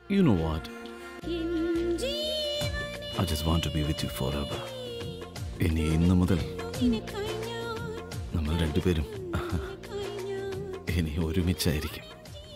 You know what? I just want to be with you forever. ഇനി ഇന്ന് മുതൽ നമ്മൾ രണ്ടുപേരും ഇനി ഒരുമിച്ചായിരിക്കും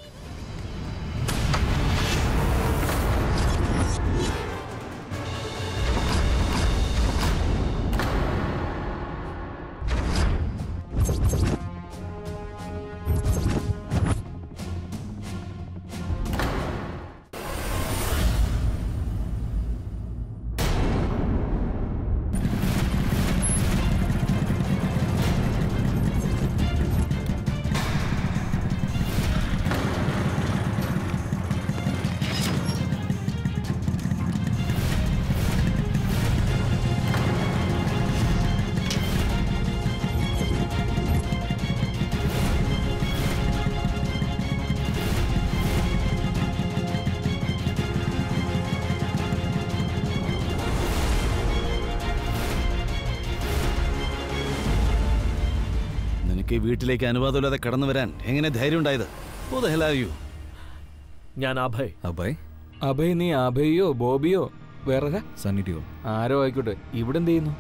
നിനക്ക് ഈ വീട്ടിലേക്ക് അനുവാദമില്ലാതെ കടന്നു വരാൻ എങ്ങനെ ധൈര്യം ഉണ്ടായത് Who the hell are you? ഞാൻ അഭയ് അഭയ് അഭയ് നീ അഭയോ ബോബിയോ വേറെ സണ്ണി ട്യൂൺ ആരോ ആയിക്കോട്ടെ ഇവിടെ എന്ത് ചെയ്യുന്നു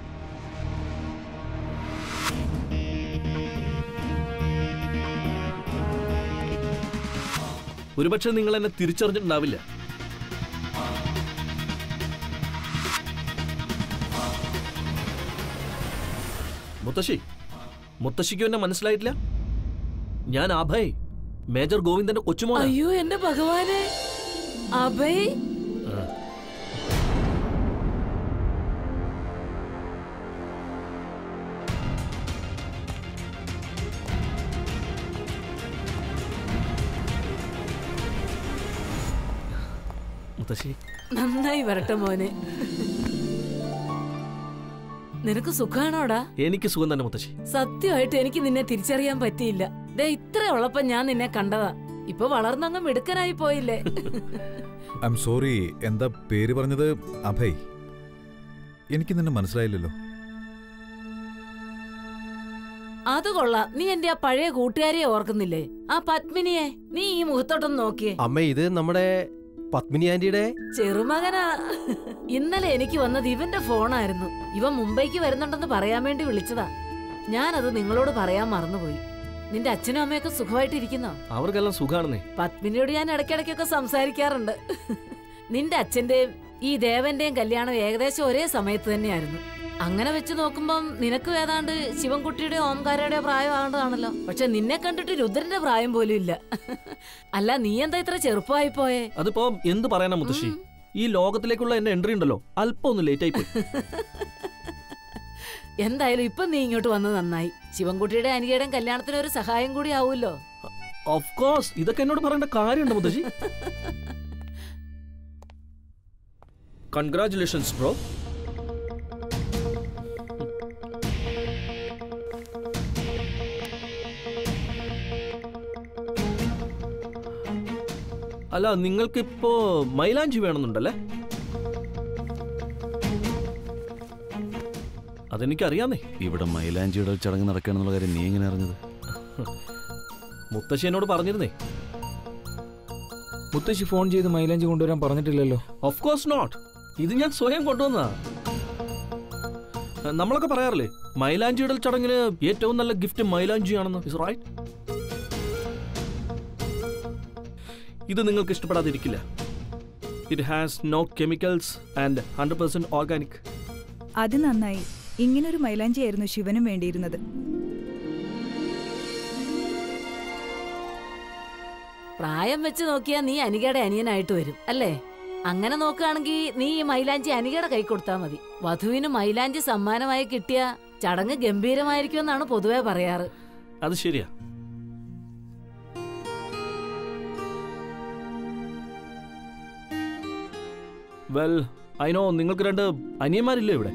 ഒരുപക്ഷെ നിങ്ങൾ എന്നെ തിരിച്ചറിഞ്ഞിട്ടുണ്ടാവില്ല മുത്തശ്ശി മുത്തശ്ശിക്കും എന്നെ മനസ്സിലായിട്ടില്ല ഞാൻ അഭയ് മേജർ ഗോവിന്ദന്റെ കൊച്ചുമോനാ അയ്യോ എന്റെ ഭഗവാനെ അഭയ് മുത്തശ്ശി നന്നായി വരട്ടെ മോനെ നിനക്ക് സുഖാണോടാ എനിക്ക് സുഖം തന്നെ മുത്തശ്ശി സത്യമായിട്ട് എനിക്ക് നിന്നെ തിരിച്ചറിയാൻ പറ്റിയില്ല ദേ ഇത്ര ഉള്ളപ്പോ ഞാൻ നിന്നെ കണ്ടതാ ഇപ്പൊ വളർന്നങ്ങ് മിടുക്കനായി പോയില്ലേ ഐ എം സോറി എന്താ പേര് പറഞ്ഞത് അഭയ് എനിക്ക് നിന്നെ മനസ്സിലായില്ലല്ലോ അത് കൊള്ളാം നീ എന്റെ ആ പഴയ കൂട്ടുകാരിയെ ഓർക്കുന്നില്ലേ ആ പത്മിനിയെ നീ ഈ മുഖത്തോട്ടൊന്ന് നോക്കിയേ അമ്മ ഇത് നമ്മുടെ പത്മിനി ആന്റിയുടെ ചെറുമകനാ ഇന്നലെ എനിക്ക് വന്നത് ഇവന്റെ ഫോണായിരുന്നു ഇവൻ മുംബൈക്ക് വരുന്നുണ്ടെന്ന് പറയാൻ വേണ്ടി വിളിച്ചതാ ഞാനത് നിങ്ങളോട് പറയാൻ മറന്നുപോയി നിന്റെ അച്ഛനും അമ്മയൊക്കെ സുഖമായിട്ടിരിക്കുന്നോ അവർക്കെല്ലാം സുഖാണെന്നേ പത്മിനിയോട് ഞാൻ ഇടയ്ക്കിടയ്ക്കൊക്കെ സംസാരിക്കാറുണ്ട് നിന്റെ അച്ഛന്റെയും ഈ ദേവന്റെയും കല്യാണം ഏകദേശം ഒരേ സമയത്ത് തന്നെയായിരുന്നു അങ്ങനെ വെച്ച് നോക്കുമ്പം നിനക്കും ഏതാണ്ട് ശിവൻകുട്ടിയുടെ ഓംകാരയുടെ പ്രായം ആകേണ്ടതാണല്ലോ പക്ഷെ നിന്നെ കണ്ടിട്ട് രുദ്രന്റെ പ്രായം പോലും ഇല്ല അല്ല നീ എന്താ ഇത്ര ചെറുപ്പമായി പോയേ അതിപ്പോ എന്ത് പറയാനാ മുത്തശ്ശി ഈ ലോകത്തിലേക്കുള്ള എന്റെ എൻട്രി ഉണ്ടല്ലോ അല്പം ഒന്ന് ലേറ്റ് ആയി പോയി എന്തായാലും ഇപ്പൊ നീ ഇങ്ങോട്ട് വന്നത് നന്നായി ശിവൻകുട്ടിയുടെ അനികയുടെയും കല്യാണത്തിന് ഒരു സഹായം കൂടി ആവൂല്ലോ ഓഫ് കോഴ്സ് ഇതൊക്കെ എന്നോട് പറയേണ്ട കാര്യമുണ്ട് മുത്തശ്ശി കൺഗ്രാറ്റുലേഷൻസ് ബ്രോ അല്ല നിങ്ങൾക്കിപ്പോ മൈലാഞ്ചി വേണമെന്നുണ്ടല്ലേ അതെനിക്കറിയാന്നേ ഇവിടെ മൈലാഞ്ചിയുടെ ചടങ്ങ് നടക്കുകയാണെന്നുള്ള കാര്യം നീ എങ്ങനെ അറിഞ്ഞത് മുത്തശ്ശി എന്നോട് പറഞ്ഞിരുന്നേ മുത്തശ്ശി ഫോൺ ചെയ്ത് മൈലാഞ്ചി കൊണ്ടുവരാൻ പറഞ്ഞിട്ടില്ലല്ലോ ഓഫ് കോഴ്സ് നോട്ട് ഇത് ഞാൻ സ്വയം കൊണ്ടുവന്നതാ അഹ് നമ്മളൊക്കെ പറയാറില്ലേ മൈലാഞ്ചി ഇടൽ ചടങ്ങിന് ഏറ്റവും നല്ല ഗിഫ്റ്റ് മൈലാഞ്ചിയാണെന്ന് ഇസ് റൈറ്റ് ഇത് നിങ്ങൾക്ക് ഇഷ്ടപ്പെടാതിരിക്കില്ല it has no chemicals and hundred percent organic അത് നന്നായി ഇങ്ങനൊരു മൈലാഞ്ചിയായിരുന്നു ശിവനും വേണ്ടിയിരുന്നത് പ്രായം വെച്ച് നോക്കിയാ നീ അനികയുടെ അനിയനായിട്ട് വരും അല്ലേ അങ്ങനെ നോക്കുകയാണെങ്കിൽ നീ ഈ മൈലാഞ്ചി അനികയുടെ കൈ കൊടുത്താൽ മതി വധുവിന് മൈലാഞ്ചി സമ്മാനമായി കിട്ടിയ ചടങ്ങ് ഗംഭീരമായിരിക്കുമെന്നാണ് പൊതുവെ പറയാറ് അത് ശരിയാ വെൽ ഐ നോ നിങ്ങൾക്ക് രണ്ട് അനിയന്മാരില്ലേ ഇവിടെ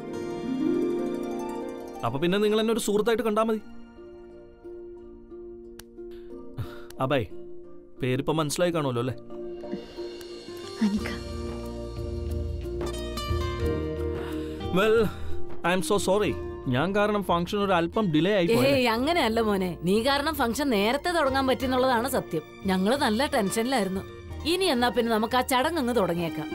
അപ്പൊ പിന്നെ നിങ്ങൾ എന്നെ ഒരു സുഹൃത്തായിട്ട് കണ്ടാ മതി അബായ് പേരിപ്പോ മനസ്സിലായി കാണുമല്ലോ അല്ലേ Anika well I'm so sorry ഞാൻ കാരണം ഫംഗ്ഷൻ ഒരു അല്പം ഡിലേ ആയി പോയി ഏയ് അങ്ങനെയല്ല മോനെ നീ കാരണം ഫംഗ്ഷൻ നേരത്തെ തുടങ്ങാൻ പറ്റിയെന്നുള്ളതാണ് സത്യം ഞങ്ങള് നല്ല ടെൻഷനിലായിരുന്നു ഇനി എന്നാ പിന്നെ നമുക്ക് ആ ചടങ്ങ് അങ്ങ് തുടങ്ങിയേക്കാം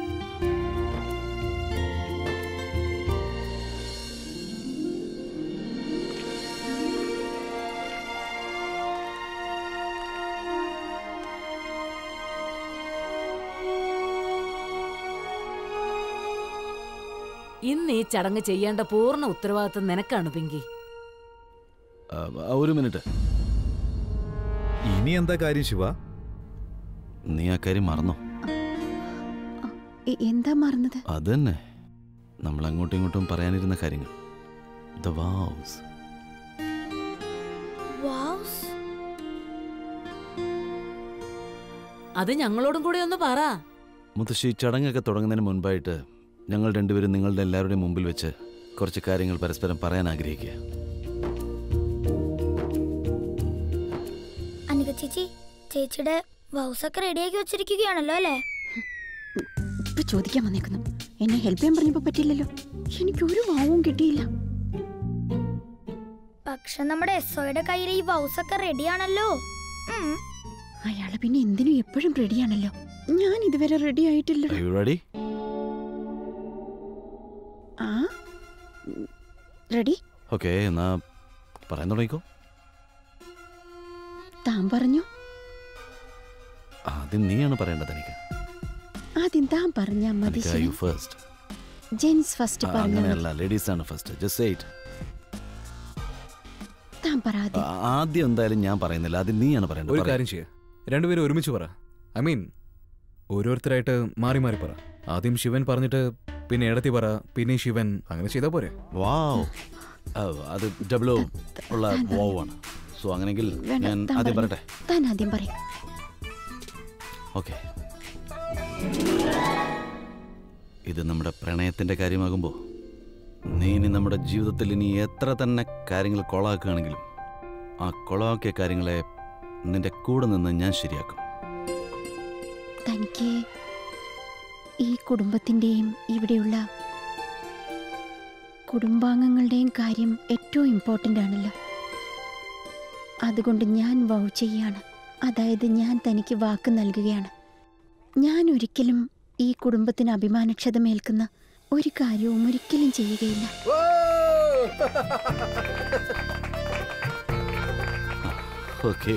ഇന്ന് ഈ ചടങ്ങ് ചെയ്യേണ്ട പൂർണ്ണ ഉത്തരവാദിത്വം നിനക്കാണ് പിങ്കി ആ, ആ, ഒരു മിനിറ്റ് ഇനി എന്താ കാര്യം ശിവ നീ ആ കാര്യം മറന്നോ എ- എന്താ മറന്നത് അത് തന്നെ നമ്മൾ അങ്ങോട്ടും ഇങ്ങോട്ടും പറയാനിരുന്ന കാര്യങ്ങൾ ദ വാവ്സ് അത് ഞങ്ങളോടും കൂടി ഒന്ന് പറ മുത്തശ്ശി ചടങ്ങൊക്കെ തുടങ്ങുന്നതിന് മുൻപായിട്ട് ഞങ്ങൾ രണ്ടുപേരും നിങ്ങളുടെ എല്ലാവരുടെയും മുമ്പിൽ വെച്ച് കുറച്ച് കാര്യങ്ങൾ പരസ്പരം പറയാൻ ആഗ്രഹിക്കുക അനിക ചേച്ചി ചേച്ചിയുടെ വൗസൊക്കെ റെഡിയാക്കി വെച്ചിരിക്കുകയാണല്ലോ അല്ലേ ഇപ്പൊ ചോദിക്കാൻ വന്നേക്കുന്നു എന്നെ ഹെൽപ്പ് ചെയ്യാൻ പറഞ്ഞപ്പോ പറ്റില്ലല്ലോ എനിക്കൊരു വാവും കിട്ടിയില്ല പക്ഷെ നമ്മുടെ എസ് ഒയുടെ കയ്യിൽ ഈ വൗസൊക്കെ റെഡിയാണല്ലോ ഉം. അയാള് പിന്നെ എന്തിനും എപ്പോഴും റെഡിയാണല്ലോ ഞാൻ ഇതുവരെ റെഡി ആയിട്ടില്ല റെഡി ആ റെഡി ഓക്കെ എന്നാ പറയാൻ തുടങ്ങിക്കോ താൻ പറഞ്ഞു ആദ്യം നീയാണ് പറയേണ്ടത് എനിക്ക് ആദ്യം താൻ പറഞ്ഞാ മതി എനിക്ക് യു ഫസ്റ്റ് ജെൻസ് ഫസ്റ്റ് പറഞ്ഞാ മതി. അങ്ങനെയല്ല ലേഡീസ് ആണ് ഫസ്റ്റ് ജസ്റ്റ് എയ്റ്റ് താൻ പറ ആദ്യം ആദ്യം എന്തായാലും ഞാൻ പറയുന്നില്ല ആദ്യം നീയാണ് ഒരു പറയേണ്ടത് പറയ്. കാര്യം ചെയ്യ രണ്ടുപേരും ഒരുമിച്ച് പറ ഐ മീൻ ഓരോരുത്തരായിട്ട് മാറി മാറി പറ ആദ്യം ശിവൻ പറഞ്ഞിട്ട് പിന്നെ ഇടത്തി പറ പിന്നെ ശിവൻ അങ്ങനെ ചെയ്താ പോരെ വാവ് ആ, അത് ഡബിളോ ഉള്ള വാവ് ആണ് സോ അങ്ങനെങ്കിൽ വേണ്ട, ഞാൻ താൻ ആദ്യം പറഞ്ഞോ. പറയട്ടെ താൻ ആദ്യം പറയും ഓക്കെ ഇത് നമ്മുടെ പ്രണയത്തിന്റെ കാര്യമാകുമ്പോൾ നീ ഇനി നമ്മുടെ ജീവിതത്തിൽ ഇനി എത്ര തന്നെ കാര്യങ്ങൾ കൊളാക്കുകയാണെങ്കിലും ആ കൊളാക്കിയ കാര്യങ്ങളെ നിന്റെ കൂടെ നിന്ന് ഞാൻ ശരിയാക്കും തനിക്ക് ഈ കുടുംബത്തിന്റെയും ഇവിടെയുള്ള കുടുംബാംഗങ്ങളുടെയും കാര്യം ഏറ്റവും ഇമ്പോർട്ടൻ്റ് ആണല്ലോ അതുകൊണ്ട് ഞാൻ വൗ ചെയ്യാണ് അതായത് ഞാൻ തനിക്ക് വാക്ക് നൽകുകയാണ് ഞാൻ ഒരിക്കലും ഈ കുടുംബത്തിന് അഭിമാനക്ഷതമേൽക്കുന്ന ഒരു കാര്യവും ഒരിക്കലും ചെയ്യുകയില്ല ഓക്കെ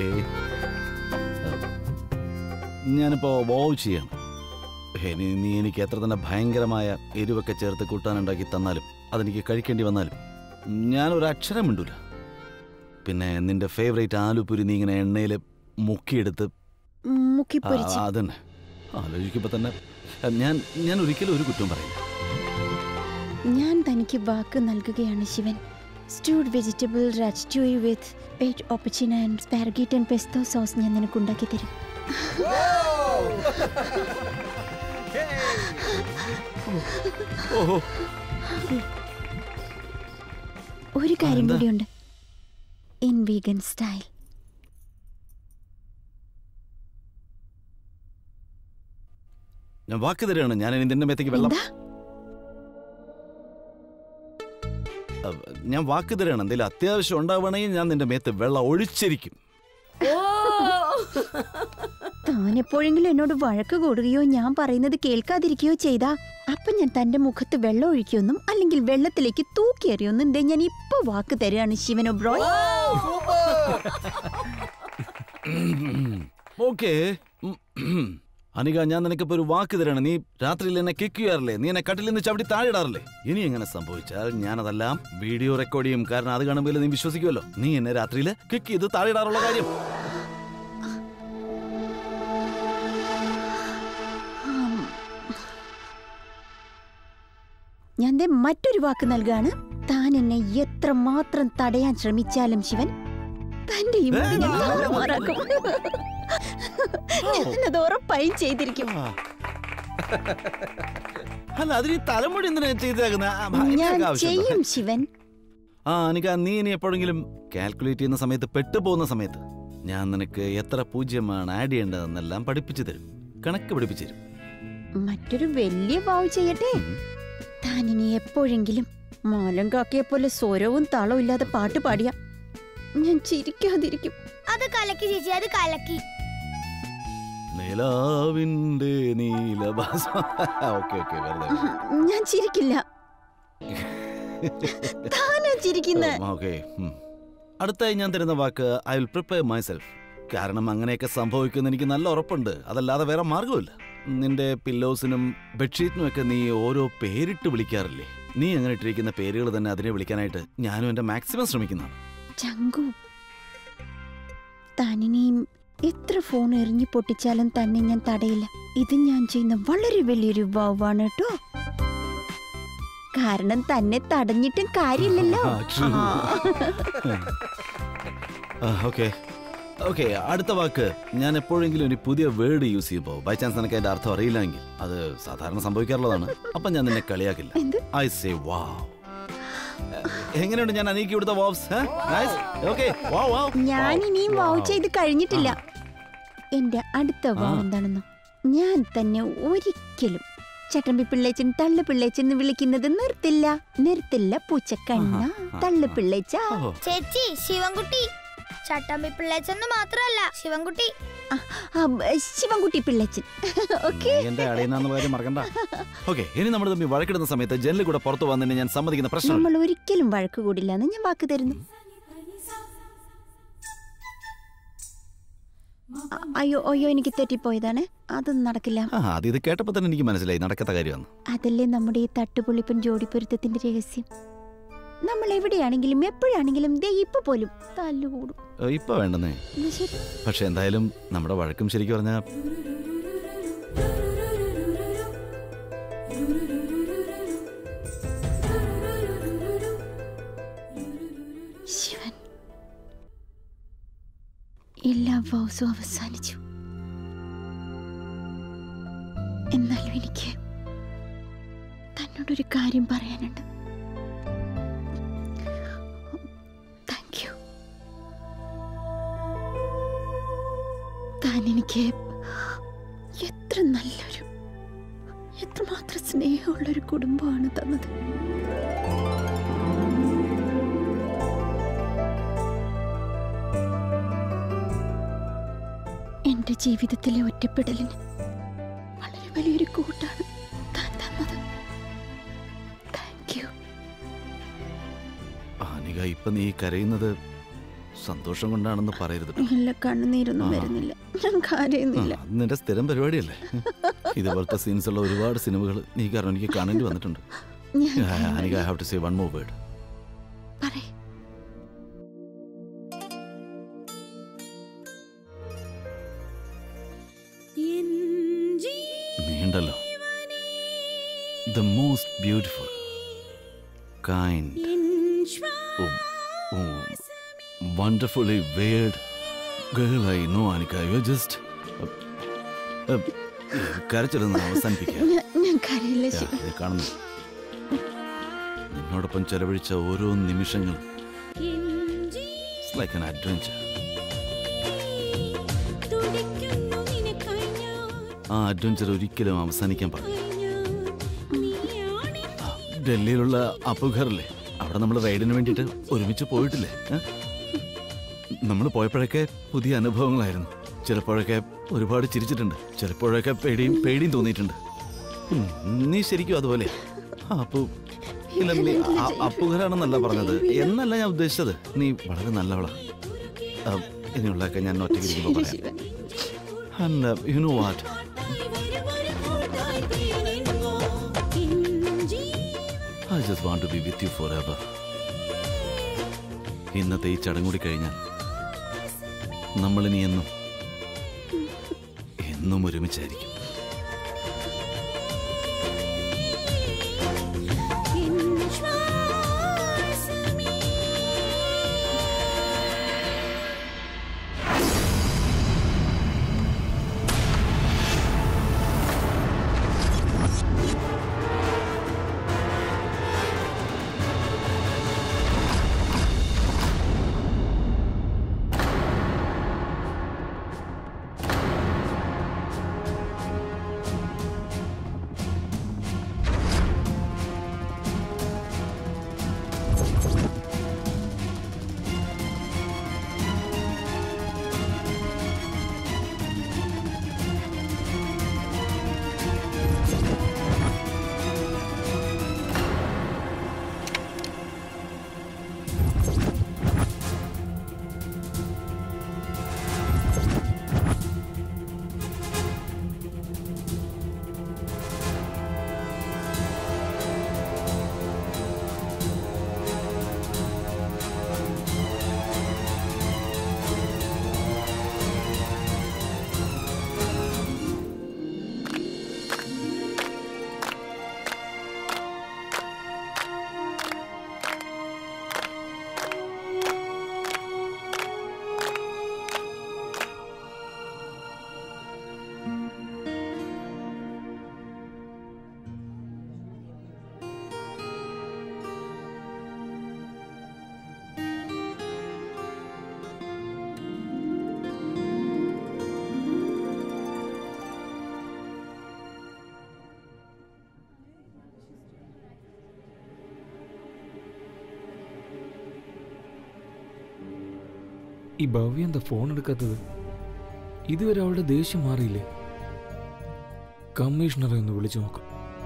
ഞാനിപ്പോ വോവ് ചെയ്യാണ് ഇനി നീ എനിക്ക് എത്ര തന്നെ ഭയങ്കരമായ എരിവൊക്കെ ചേർത്ത് കൂട്ടാനുണ്ടാക്കി തന്നാലും അതെനിക്ക് കഴിക്കേണ്ടി വന്നാലും ഞാനൊരു അക്ഷരം മിണ്ടൂല പിന്നെ നിന്റെ ഫേവറേറ്റ് ആലുപുരി നീ ഇങ്ങനെ എണ്ണയിൽ മുക്കിയെടുത്ത് മുക്കിപ്പൊരിച്ച് ആ, അതന്നെ ആലോചിക്കുമ്പോൾ തന്നെ ആ, ഞാൻ ഞാൻ ഒരിക്കലും ഒരു കുറ്റം പറയില്ല ഞാൻ തനിക്ക് വാക്ക് നൽകുകയാണ് ശിവൻ സ്റ്റൂഡ് വെജിറ്റബിൾ രാജ്റ്റൂയി വിത്ത് എയ്റ്റ് ഓപ്പച്ചിൻ and spaghetti and pesto sauce ഞാൻ നിനക്ക് ഉണ്ടാക്കി തരും ഓഹോ ഒരു കാര്യം എന്താ? കൂടിയുണ്ട് ഇൻ വീഗൻ സ്റ്റൈൽ ഞാൻ വാക്ക് തരികയാണ് ഞാൻ ഇനി നിന്റെ മേത്തേക്ക് വെള്ളം എന്താ അഹ് ഞാൻ വാക്ക് തരികയാണ് എന്തെങ്കിലും അത്യാവശ്യം ഉണ്ടാവുകയാണെങ്കിൽ ഞാൻ നിന്റെ മേത്ത് വെള്ളം ഒഴിച്ചിരിക്കും ഓ താൻ എപ്പോഴെങ്കിലും എന്നോട് വഴക്ക് കൂടുകയോ ഞാൻ പറയുന്നത് കേൾക്കാതിരിക്കുകയോ ചെയ്താ അപ്പൊ ഞാൻ തന്റെ മുഖത്ത് വെള്ളം ഒഴിക്കുമെന്നും അല്ലെങ്കിൽ വെള്ളത്തിലേക്ക് തൂക്കിയെറിയൊന്നും ദേ ഞാൻ ഇപ്പൊ വാക്ക് തരികയാണ് ശിവനോ ബ്രോ ഓക്കെ അനിക ഞാൻ നിനക്കിപ്പോ ഒരു വാക്ക് തരാണ് നീ രാത്രിയിൽ എന്നെ കിക്ക് ചെയ്യാറില്ലേ നീ എന്നെ കട്ടിൽ നിന്ന് ചവിട്ടി താഴെയിടാറില്ലേ ഇനി എങ്ങനെ സംഭവിച്ചാൽ ഞാനതെല്ലാം വീഡിയോ റെക്കോർഡ് ചെയ്യും കാരണം അത് കാണുമ്പോൾ നീ വിശ്വസിക്കുമല്ലോ നീ എന്നെ രാത്രിയിൽ കിക്ക് ചെയ്ത് താഴെയിടാറുള്ള കാര്യം ഞാൻ ദേ മറ്റൊരു വാക്ക് നൽകാണ് താൻ എന്നെ എത്ര മാത്രം തടയാൻ ശ്രമിച്ചാലും ശിവൻ തന്റെ ഈ മുടി ഞാൻ താറുമാറാക്കും ഞാനത് ഉറപ്പായും ചെയ്തിരിക്കും ആ. അല്ല അതിന് ഈ തലമുടി എന്തിനാ ചെയ്തേക്കുന്ന ഞാൻ ചെയ്യും ശിവൻ ആ അനിക നീ ഇനി എപ്പോഴെങ്കിലും കാൽക്കുലേറ്റ് ചെയ്യുന്ന സമയത്ത് പെട്ടുപോകുന്ന സമയത്ത് ഞാൻ നിനക്ക് എത്ര പൂജ്യമാണ് ആഡ് ചെയ്യേണ്ടതെന്നെല്ലാം പഠിപ്പിച്ചു തരും കണക്ക് പഠിപ്പിച്ചു തരും മറ്റൊരു വലിയ വാവ് ചെയ്യട്ടെ താൻ ഇനി എപ്പോഴെങ്കിലും മോലം കാക്കയെ പോലെ സ്വരവും താളവും ഇല്ലാതെ പാട്ട് പാടിയ ഞാൻ ചിരിക്കാതിരിക്കും അത് കലക്കി ചേച്ചി അത് കലക്കി നിലാവിൻ്റെ നീലഭാസം ഓക്കെ ഓക്കെ വെറുതെ ഞാൻ ചിരിക്കില്ല താനാ ചിരിക്കുന്നത് ഓക്കെ അടുത്തായി ഞാൻ തരുന്ന വാക്ക് I will prepare myself കാരണം അങ്ങനെയൊക്കെ സംഭവിക്കുമെന്ന് എനിക്ക് നല്ല ഉറപ്പുണ്ട് അതല്ലാതെ വേറെ മാർഗമില്ല നിന്റെ പില്ലോസിനും ബെഡ്ഷീറ്റിനും ഒക്കെ നീ ഓരോ പേരിട്ട് വിളിക്കാറില്ലേ നീ അങ്ങനെ ഇട്ടിരിക്കുന്ന പേരുകൾ തന്നെ അതിനെ വിളിക്കാനായിട്ട് ഞാനും എന്റെ മാക്സിമം ശ്രമിക്കുന്നതാണ് ചങ്കു താനിനിയും എത്ര ഫോൺ എറിഞ്ഞു പൊട്ടിച്ചാലും തന്നെ ഞാൻ തടയില്ല ഇത് ഞാൻ ചെയ്യുന്ന വളരെ വലിയൊരു വൗവാണ് കേട്ടോ കാരണം തന്നെ തടഞ്ഞിട്ടും കാര്യമില്ലല്ലോ ആ, true. ആ. ഓക്കെ ഓക്കെ അടുത്ത വാക്ക് ഞാൻ എപ്പോഴെങ്കിലും ഒരു പുതിയ വേർഡ് യൂസ് ചെയ്യുമ്പോൾ ബൈ ചാൻസ് നിനക്ക് അതിന്റെ അർത്ഥം അറിയില്ലെങ്കിൽ അത് സാധാരണ സംഭവിക്കാറുള്ളതാണ് അപ്പൊ ഞാൻ നിന്നെ കളിയാക്കില്ല എന്ത് ഐ സേ വാവ് എങ്ങനെയുണ്ട് ഞാൻ അനീക്ക് ഇവിടുത്തെ വാവ്സ് ഓക്കെ വാവ് വാവ് ഞാൻ ഇനിയും വാവ് ചെയ്ത് കഴിഞ്ഞിട്ടില്ല എന്റെ അടുത്ത വാവ് ആ. എന്താണെന്നോ ഞാൻ തന്നെ ഒരിക്കലും ചട്ടമ്പി പിള്ളേച്ചൻ തള്ളു പിള്ളേച്ചൻ എന്ന് വിളിക്കുന്നത് നിർത്തില്ല നിർത്തില്ല പൂച്ചക്കണ്ണ ആഹാ. തള്ളു പിള്ളേച്ച ഓ ചേച്ചി ശിവൻകുട്ടി ചട്ടമ്പി പിള്ളേച്ചെന്ന് മാത്രല്ല ശിവൻകുട്ടി ആ, ബ- ശിവൻകുട്ടി പിള്ളേച്ചൻ ഓക്കെ നീ എന്റെ അടയുന്ന കാര്യം മറക്കണ്ട ഓക്കെ ഇനി നമ്മൾ തമ്മിൽ വഴക്കിടുന്ന സമയത്ത് ജനലിൽ കൂടെ പുറത്തു വന്നതിന് ഞാൻ സമ്മതിക്കുന്ന പ്രശ്നം നമ്മൾ ഒരിക്കലും വഴക്ക് കൂടില്ല എന്ന് ഞാൻ വാക്ക് തരുന്നു അ- അയ്യോ അയ്യോ എനിക്ക് തെറ്റിപ്പോയതാണ് അതൊന്നും നടക്കില്ല ആ അത് ഇത് കേട്ടപ്പോൾ തന്നെ എനിക്ക് മനസ്സിലായി നടക്കാത്ത കാര്യമാണ് അതല്ലേ നമ്മുടെ ഈ തട്ടുപൊളിപ്പൻ ജോഡിപ്പൊരുത്തത്തിന്റെ രഹസ്യം നമ്മൾ എവിടെയാണെങ്കിലും എപ്പോഴാണെങ്കിലും ദേ ഇപ്പൊ പോലും തല്ലുകൂടും ഏ, ഇപ്പൊ വേണ്ടെന്നേ എന്നാ ശരി പക്ഷെ എന്തായാലും നമ്മുടെ വഴക്കും ശരിക്കും പറഞ്ഞാൽ ശിവൻ എല്ലാ വൗസും അവസാനിച്ചു എന്നാലും എനിക്ക് തന്നോടൊരു കാര്യം പറയാനുണ്ട് താങ്ക് യു താൻ എനിക്ക് എത്ര നല്ലൊരു എത്രമാത്രം സ്നേഹമുള്ളൊരു കുടുംബമാണ് തന്നത് എന്റെ ജീവിതത്തിലെ ഒറ്റപ്പെടലിന് വളരെ വലിയൊരു കൂട്ടാണ് താൻ തന്നത് താങ്ക് യു ആനിക ഇപ്പൊ നീ കരയുന്നത് സന്തോഷം കൊണ്ടാണെന്ന് പറയരുത് ഇല്ല കണ്ണുനീരൊന്നും ആ. വരുന്നില്ല ഞാൻ ആ, കരയുന്നില്ല അത് നിന്റെ സ്ഥിരം പരിപാടിയല്ലേ ഇതുപോലത്തെ സീൻസ് ഉള്ള ഒരുപാട് സിനിമകൾ നീ കാരണം എനിക്ക് കാണേണ്ടി വന്നിട്ടുണ്ട് ഞാൻ Anika I have to say one more word പറയ് നീണ്ടല്ലോ the most beautiful kind wonderfully word girl I know Anika you just കരച്ചിലൊന്ന് അവസാനിപ്പിക്കുക ഞാൻ ഞാൻ കരയില്ല യാ, ശിവ ഇത് കാണുന്നു നിന്നോടൊപ്പം ചെലവഴിച്ച ഓരോ നിമിഷങ്ങളും ലൈക്ക് an adventure ആ അഡ്വഞ്ചർ ഒരിക്കലും അവസാനിക്കാൻ പാടില്ല ആ, ഡൽഹിയിലുള്ള അപ്പുഘറില്ലേ അവിടെ നമ്മൾ റൈഡിന് വേണ്ടിയിട്ട് ഒരുമിച്ച് പോയിട്ടില്ലേ നമ്മൾ പോയപ്പോഴൊക്കെ പുതിയ അനുഭവങ്ങളായിരുന്നു ചിലപ്പോഴൊക്കെ ഒരുപാട് ചിരിച്ചിട്ടുണ്ട് ചിലപ്പോഴൊക്കെ പേടിയും പേടിയും തോന്നിയിട്ടുണ്ട് ഉം, നീ ശരിക്കും അതുപോലെ ആ, അപ്പു ഇല്ല നീ അ- അപ്പുഘരാണെന്നല്ല പറഞ്ഞത് എന്നല്ല ഞാൻ ഉദ്ദേശിച്ചത് നീ വളരെ നല്ലവളാ ആ, ഇനിയുള്ളതൊക്കെ ഞാൻ ഒറ്റയ്ക്ക് ഇരിക്കുമ്പോൾ പറയാം Shivan And uh, you know what? I just want to be with you forever. ഇന്നത്തെ ഈ ചടങ്ങ് കൂടി കഴിഞ്ഞാൽ നമ്മളിനി എന്നും എന്നും ഒരുമിച്ചായിരിക്കും ഈ ഭവ്യ എന്താ ഫോൺ എടുക്കാത്തത് ഇതുവരെ അവളുടെ ദേഷ്യം മാറിയില്ലേ കമ്മീഷണറെ ഒന്ന് വിളിച്ചു നോക്കാം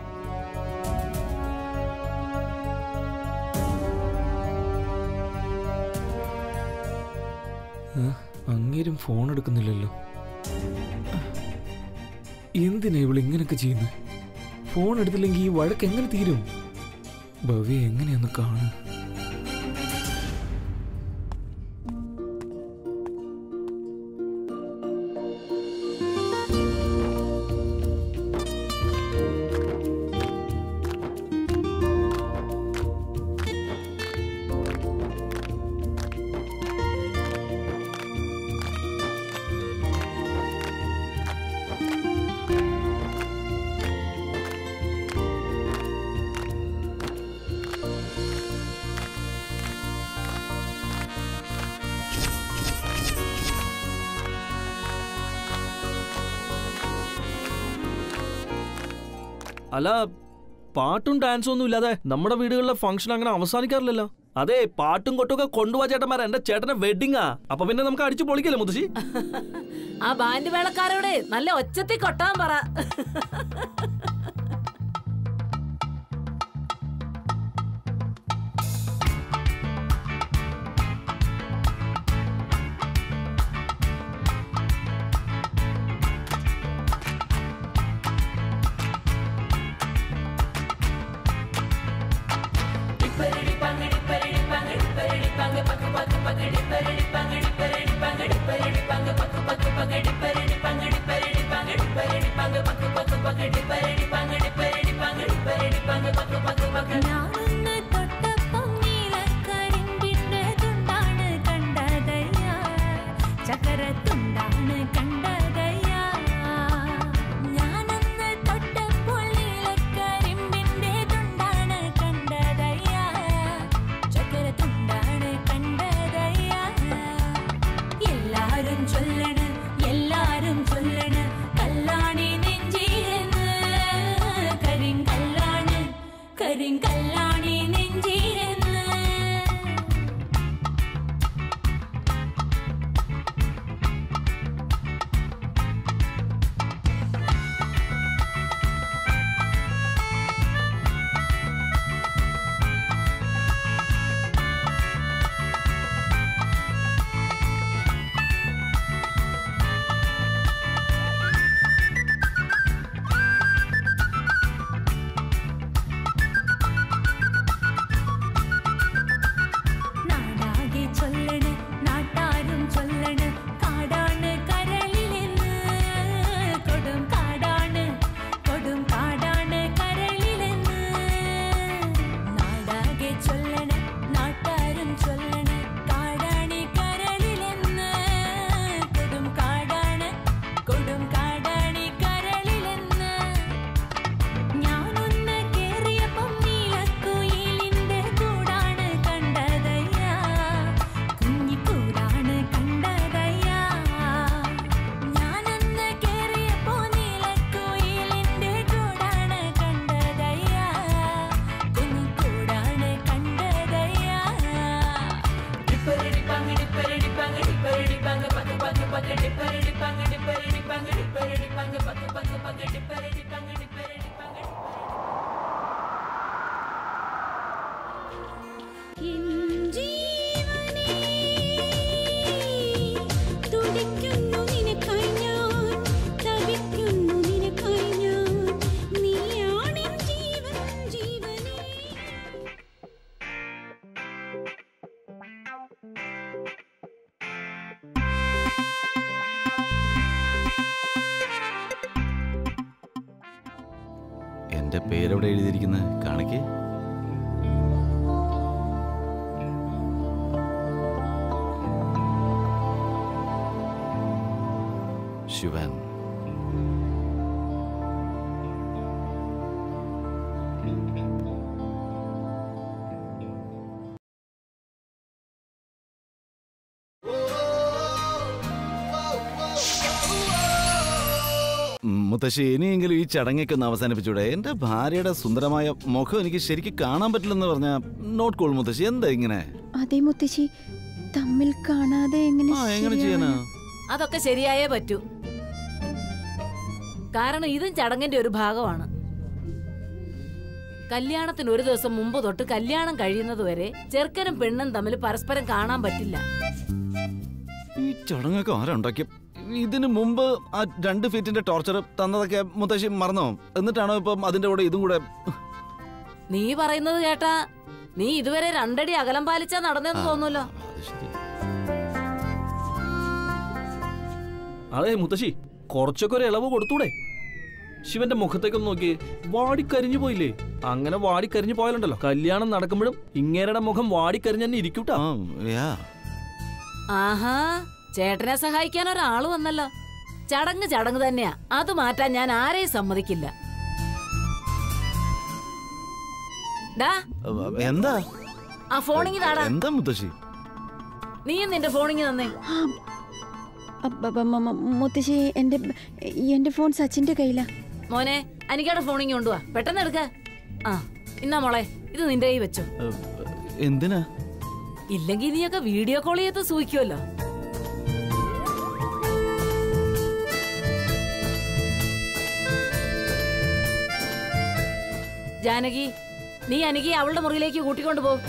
ആ, അങ്ങേരും ഫോൺ എടുക്കുന്നില്ലല്ലോ എന്തിനാ ഇവൾ ഇങ്ങനെയൊക്കെ ചെയ്യുന്നത് ഫോൺ എടുത്തില്ലെങ്കിൽ ഈ വഴക്ക് എങ്ങനെ തീരും ഭവ്യ എങ്ങനെയൊന്ന് കാണുക അല്ല പാട്ടും ഡാൻസും ഒന്നും ഇല്ലാതെ നമ്മുടെ വീടുകളിലെ ഫംഗ്ഷൻ അങ്ങനെ അവസാനിക്കാറില്ലല്ലോ അതെ പാട്ടും കൊട്ടൊക്കെ കൊണ്ടുപോവാ ചേട്ടന്മാരെ എന്റെ ചേട്ടന്റെ വെഡിങ്ങാ അപ്പൊ പിന്നെ നമുക്ക് അടിച്ചു പൊളിക്കല്ലേ മുത്തശ്ശി ആ ബാൻഡ് വേളക്കാരോട് നല്ല ഒച്ചത്തിൽ കൊട്ടാൻ പറ ഞാനൊന്ന് തൊട്ടപ്പം നീലക്കരിമ്പിന്റെ തുണ്ടാണ് കണ്ടതയ്യ ചക്കരത്തുണ്ടാണ് കണ്ടതയ്യ ഞാനൊന്ന് തൊട്ടപ്പോൾ നീലക്കരിമ്പിന്റെ തുണ്ടാണ് കണ്ടതയ്യ ചക്കരത്തുണ്ടാണ് കണ്ടതയ്യ എല്ലാരും ചൊല്ലണ് എല്ലാരും ചൊല്ലണ് കല്ലാണി നെഞ്ചിരെന്ന് കരിങ്കല്ലാണ് കരിങ്കല്ലാണി നെഞ്ചിരെന്ന് നാടാകെ ചൊല്ലണ് നാട്ടാരും ചൊല്ലണ് കാടാണ് കരളിലെന്ന് കൊടും കാടാണ് കൊടും കാടാണ് കരളിലെന്ന് നാടാകെ ചൊല്ലണ് നാട്ടാരും ചൊല്ലണ് കാടാണ് കരളിലെന്ന് കൊടും കാടാണ് കൊടും കാടാണ് കരളിലെന്ന് ഞാനൊന്ന് കേറിയപ്പം നീലക്കുയിലിന്റെ കൂടാണ് കണ്ടതയ്യ കുഞ്ഞിക്കൂടാണ് കണ്ടതയ്യ ഞാനൊന്ന് കേറിയപ്പോ നീലക്കുയിലിന്റെ കൂടാണ് കണ്ടതയ്യ കുഞ്ഞിക്കൂടാണ് കണ്ടതയ്യ ഡിപ്പരടി പങ്ങ് ഡിപ്പരടി പങ്ങ് ഡിപ്പരടി പങ്ങ് പങ്ങ് പങ്ങ് പങ്ങ് ഡിപ്പരടി പങ്ങ് ഡിപ്പരടി പങ്ങ് ഡിപ്പരടി പങ്ങ് പങ്ങ് പങ്ങ് പങ്ങ് ഡിപ്പരടി പങ്ങ് ഡിപ്പരടി പങ്ങ് തുടിക്കുന്നു നിനക്കായി ഞാൻ തവിക്കുന്നു നിനക്കായി ഞാൻ നീയാണെൻ ജീവൻ ജീവനേ എന്റെ പേരെവിടെ എഴുതിയിരിക്കുന്നത് കാണിക്കേ ശിവൻ ഉം, മുത്തശ്ശി ഇനിയെങ്കിലും ഈ ചടങ്ങൊക്കെ ഒന്ന് അവസാനിപ്പിച്ചൂടെ എന്റെ ഭാര്യയുടെ സുന്ദരമായ മുഖം എനിക്ക് ശരിക്കും കാണാൻ പറ്റില്ലെന്ന് പറഞ്ഞ നോട്ട് കോൾ മുത്തശ്ശി എന്താ ഇങ്ങനെ അതെ മുത്തശ്ശി തമ്മിൽ കാണാതെ എങ്ങനെ ആ എങ്ങനെ ചെയ്യാനാ ശരിയാവാനാ? അതൊക്കെ ശരിയായേ പറ്റൂ കാരണം ഇതും ചടങ്ങിന്റെ ഒരു ഭാഗമാണ് കല്യാണത്തിന് ഒരു ദിവസം മുമ്പ് തൊട്ട് കല്യാണം കഴിയുന്നത് വരെ ചെറുക്കനും പെണ്ണും തമ്മിൽ പരസ്പരം കാണാൻ പറ്റില്ല ഈ ചടങ്ങൊക്കെ ആരാ ഉണ്ടാക്കിയ ഇതിനു മുമ്പ് ആ രണ്ട് ഫീറ്റിന്റെ ടോർച്ചർ തന്നതൊക്കെ മുത്തശ്ശി മറന്നോ എന്നിട്ടാണോ ഇപ്പം അതിന്റെ കൂടെ ഇതും കൂടെ നീ പറയുന്നത് കേട്ടാ നീ ഇതുവരെ രണ്ടടി അകലം പാലിച്ചാ നടന്നെന്ന് തോന്നുമല്ലോ അത് ശരി അതെ മുത്തശ്ശി കുറച്ചൊക്കെ ഒരു ഇളവ് കൊടുത്തൂടെ ശിവന്റെ മുഖത്തേക്കൊന്ന് നോക്കിയേ വാടിക്കരിഞ്ഞു പോയില്ലേ അങ്ങനെ വാടിക്കരിഞ്ഞു പോയാലുണ്ടല്ലോ കല്യാണം നടക്കുമ്പോഴും ഇങ്ങേരുടെ മുഖം വാടിക്കരിഞ്ഞ് തന്നെ ഇരിക്കൂട്ടാ ആ യാ ആഹാ ചേട്ടനെ സഹായിക്കാൻ ഒരാള് വന്നല്ലോ ചടങ്ങ് ചടങ്ങ് തന്നെയാ അത് മാറ്റാൻ ഞാൻ ആരെയും സമ്മതിക്കില്ല ഡാ എന്താ ആ ഫോണിങ് താടാ എന്താ മുത്തശ്ശി നീയും നിന്റെ ഫോണിങ് തന്നേ ആ, അപ്പ- അപ്പ- മ- മ- മുത്തശ്ശി എന്റെ എന്റെ ഫോൺ സച്ചിന്റെ കയ്യിലാ മോനെ അനിക്കയുടെ ഫോണിങ് കൊണ്ടുവാ പെട്ടെന്ന് എടുക്ക ആ ഇന്നാ മോളെ ഇത് നിന്റെ കൈ വെച്ചോ ഏ, എന്തിനാ ഇല്ലെങ്കിൽ നീയൊക്കെ വീഡിയോ കോൾ ചെയ്ത് സൂഹിക്കുമല്ലോ ജാനകി നീ അനികി അവളുടെ മുറിയിലേക്ക് കൂട്ടിക്കൊണ്ടു പോ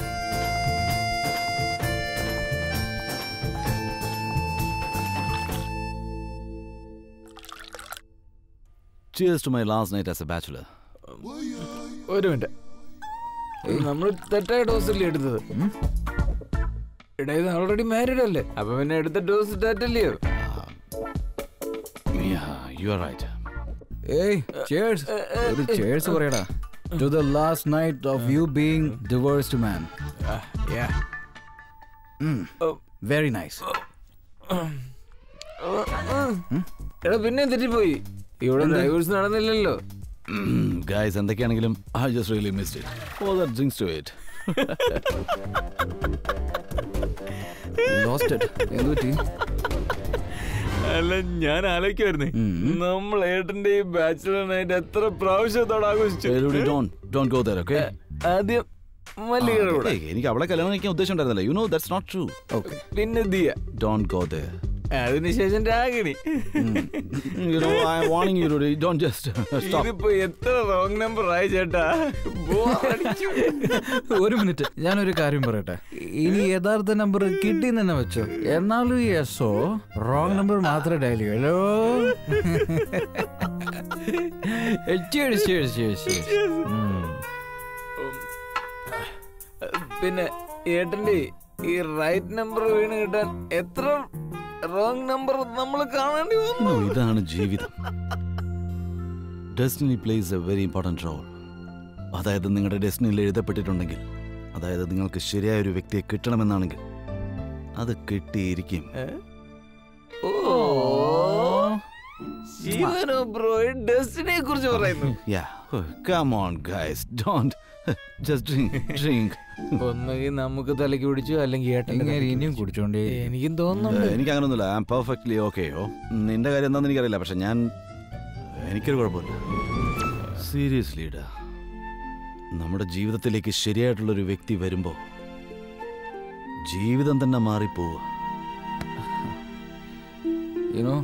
cheers to my last night as a bachelor ഒരു മിനിറ്റ് നമ്മൾ തെറ്റായ ഡോസല്ലേ എടുത്തത് എടാ ഇത് ഓൾറെഡി മാരീഡ് അല്ലേ അപ്പൊ പിന്നെ എടുത്ത ഡോസ് തെറ്റല്ലയോ യു ആർ റൈറ്റ് ഏയ് ചേഴ്സ് ഒരു ചേഴ്സ് പറയടാ to the last night of you being divorced man very nice എടാ പിന്നെ തെറ്റിപ്പോയി ഇവിടെ ഡൈവേഴ്സ് നടന്നില്ലല്ലോ ഗായ്സ് എന്തൊക്കെയാണെങ്കിലും I just really missed it oh that drinks to it lost it എന്ത് പറ്റി അല്ല ഞാൻ ആലോചിക്കുമായിരുന്നേ നമ്മൾ ഏട്ടന്റെ ഈ ബാച്ചിലർ നൈറ്റ് എത്ര പ്രാവശ്യത്തോടെ ആഘോഷിച്ചു don't don't go there okay ആദ്യം മല്ലികയുടെ കൂടെ എനിക്ക് അവളെ കല്യാണം കഴിക്കാൻ ഉദ്ദേശം ഉണ്ടായിരുന്നില്ല you know that's not true okay പിന്നെ ദിയ ഡോൺ ഗോ ദർ അതിനുശേഷം Ragini you know i'm warning you to don't just stop ഇതിപ്പോ എത്ര റോങ് നമ്പർ ആയി ചേട്ടാ ബോറടിച്ചു. ഒരു മിനിറ്റ് ഞാനൊരു കാര്യം പറയട്ടെ ഇനി യഥാർത്ഥ നമ്പർ കിട്ടി തന്നെ വെച്ചോ എന്നാലും യെസോ റോങ് നമ്പർ മാത്രമേ ഡയൽ ചെയ്യൂ Cheers, cheers, cheers, cheers. ഉം. പിന്നെ ഏട്ടന്റെ ഈ റൈറ്റ് നമ്പർ വീണ് കിട്ടാൻ എത്ര റോങ് നമ്പർ നമ്മൾ കാണേണ്ടി വന്നു No, ഇതാണ് ജീവിതം destiny plays a very important role അതായത് നിങ്ങളുടെ ഡെസ്റ്റിനിയിൽ എഴുതപ്പെട്ടിട്ടുണ്ടെങ്കിൽ അതായത് നിങ്ങൾക്ക് ശരിയായ ഒരു വ്യക്തിയെ കിട്ടണമെന്നാണെങ്കിൽ അത് കിട്ടിയിരിക്കും ഓ ജീവനോ ബ്രോ ഡെസ്റ്റിനെ കുറിച്ച് പറയുന്നു yeah come on guys don't just drink drink ഒന്നുകിൽ നമുക്ക് തലയ്ക്ക് പിടിച്ചു അല്ലെങ്കിൽ ഏട്ടന്റെ ഇങ്ങനെ തലയ്ക്ക് ഇനിയും പിടിച്ചു. കുടിച്ചോണ്ടേ എനിക്കും തോന്നുന്നുണ്ട് എനിക്ക് അങ്ങനൊന്നുമില്ല ഐ ആം പെർഫെക്റ്റ്ലി ഓക്കെയോ നിന്റെ കാര്യം എന്താണെന്ന് എനിക്കറിയില്ല പക്ഷെ ഞാൻ എനിക്കൊരു കുഴപ്പമില്ല സീരിയസ്ലി ഇടാ നമ്മുടെ ജീവിതത്തിലേക്ക് ശരിയായിട്ടുള്ളൊരു വ്യക്തി വരുമ്പോൾ ജീവിതം തന്നെ മാറിപ്പോവുക യുനോ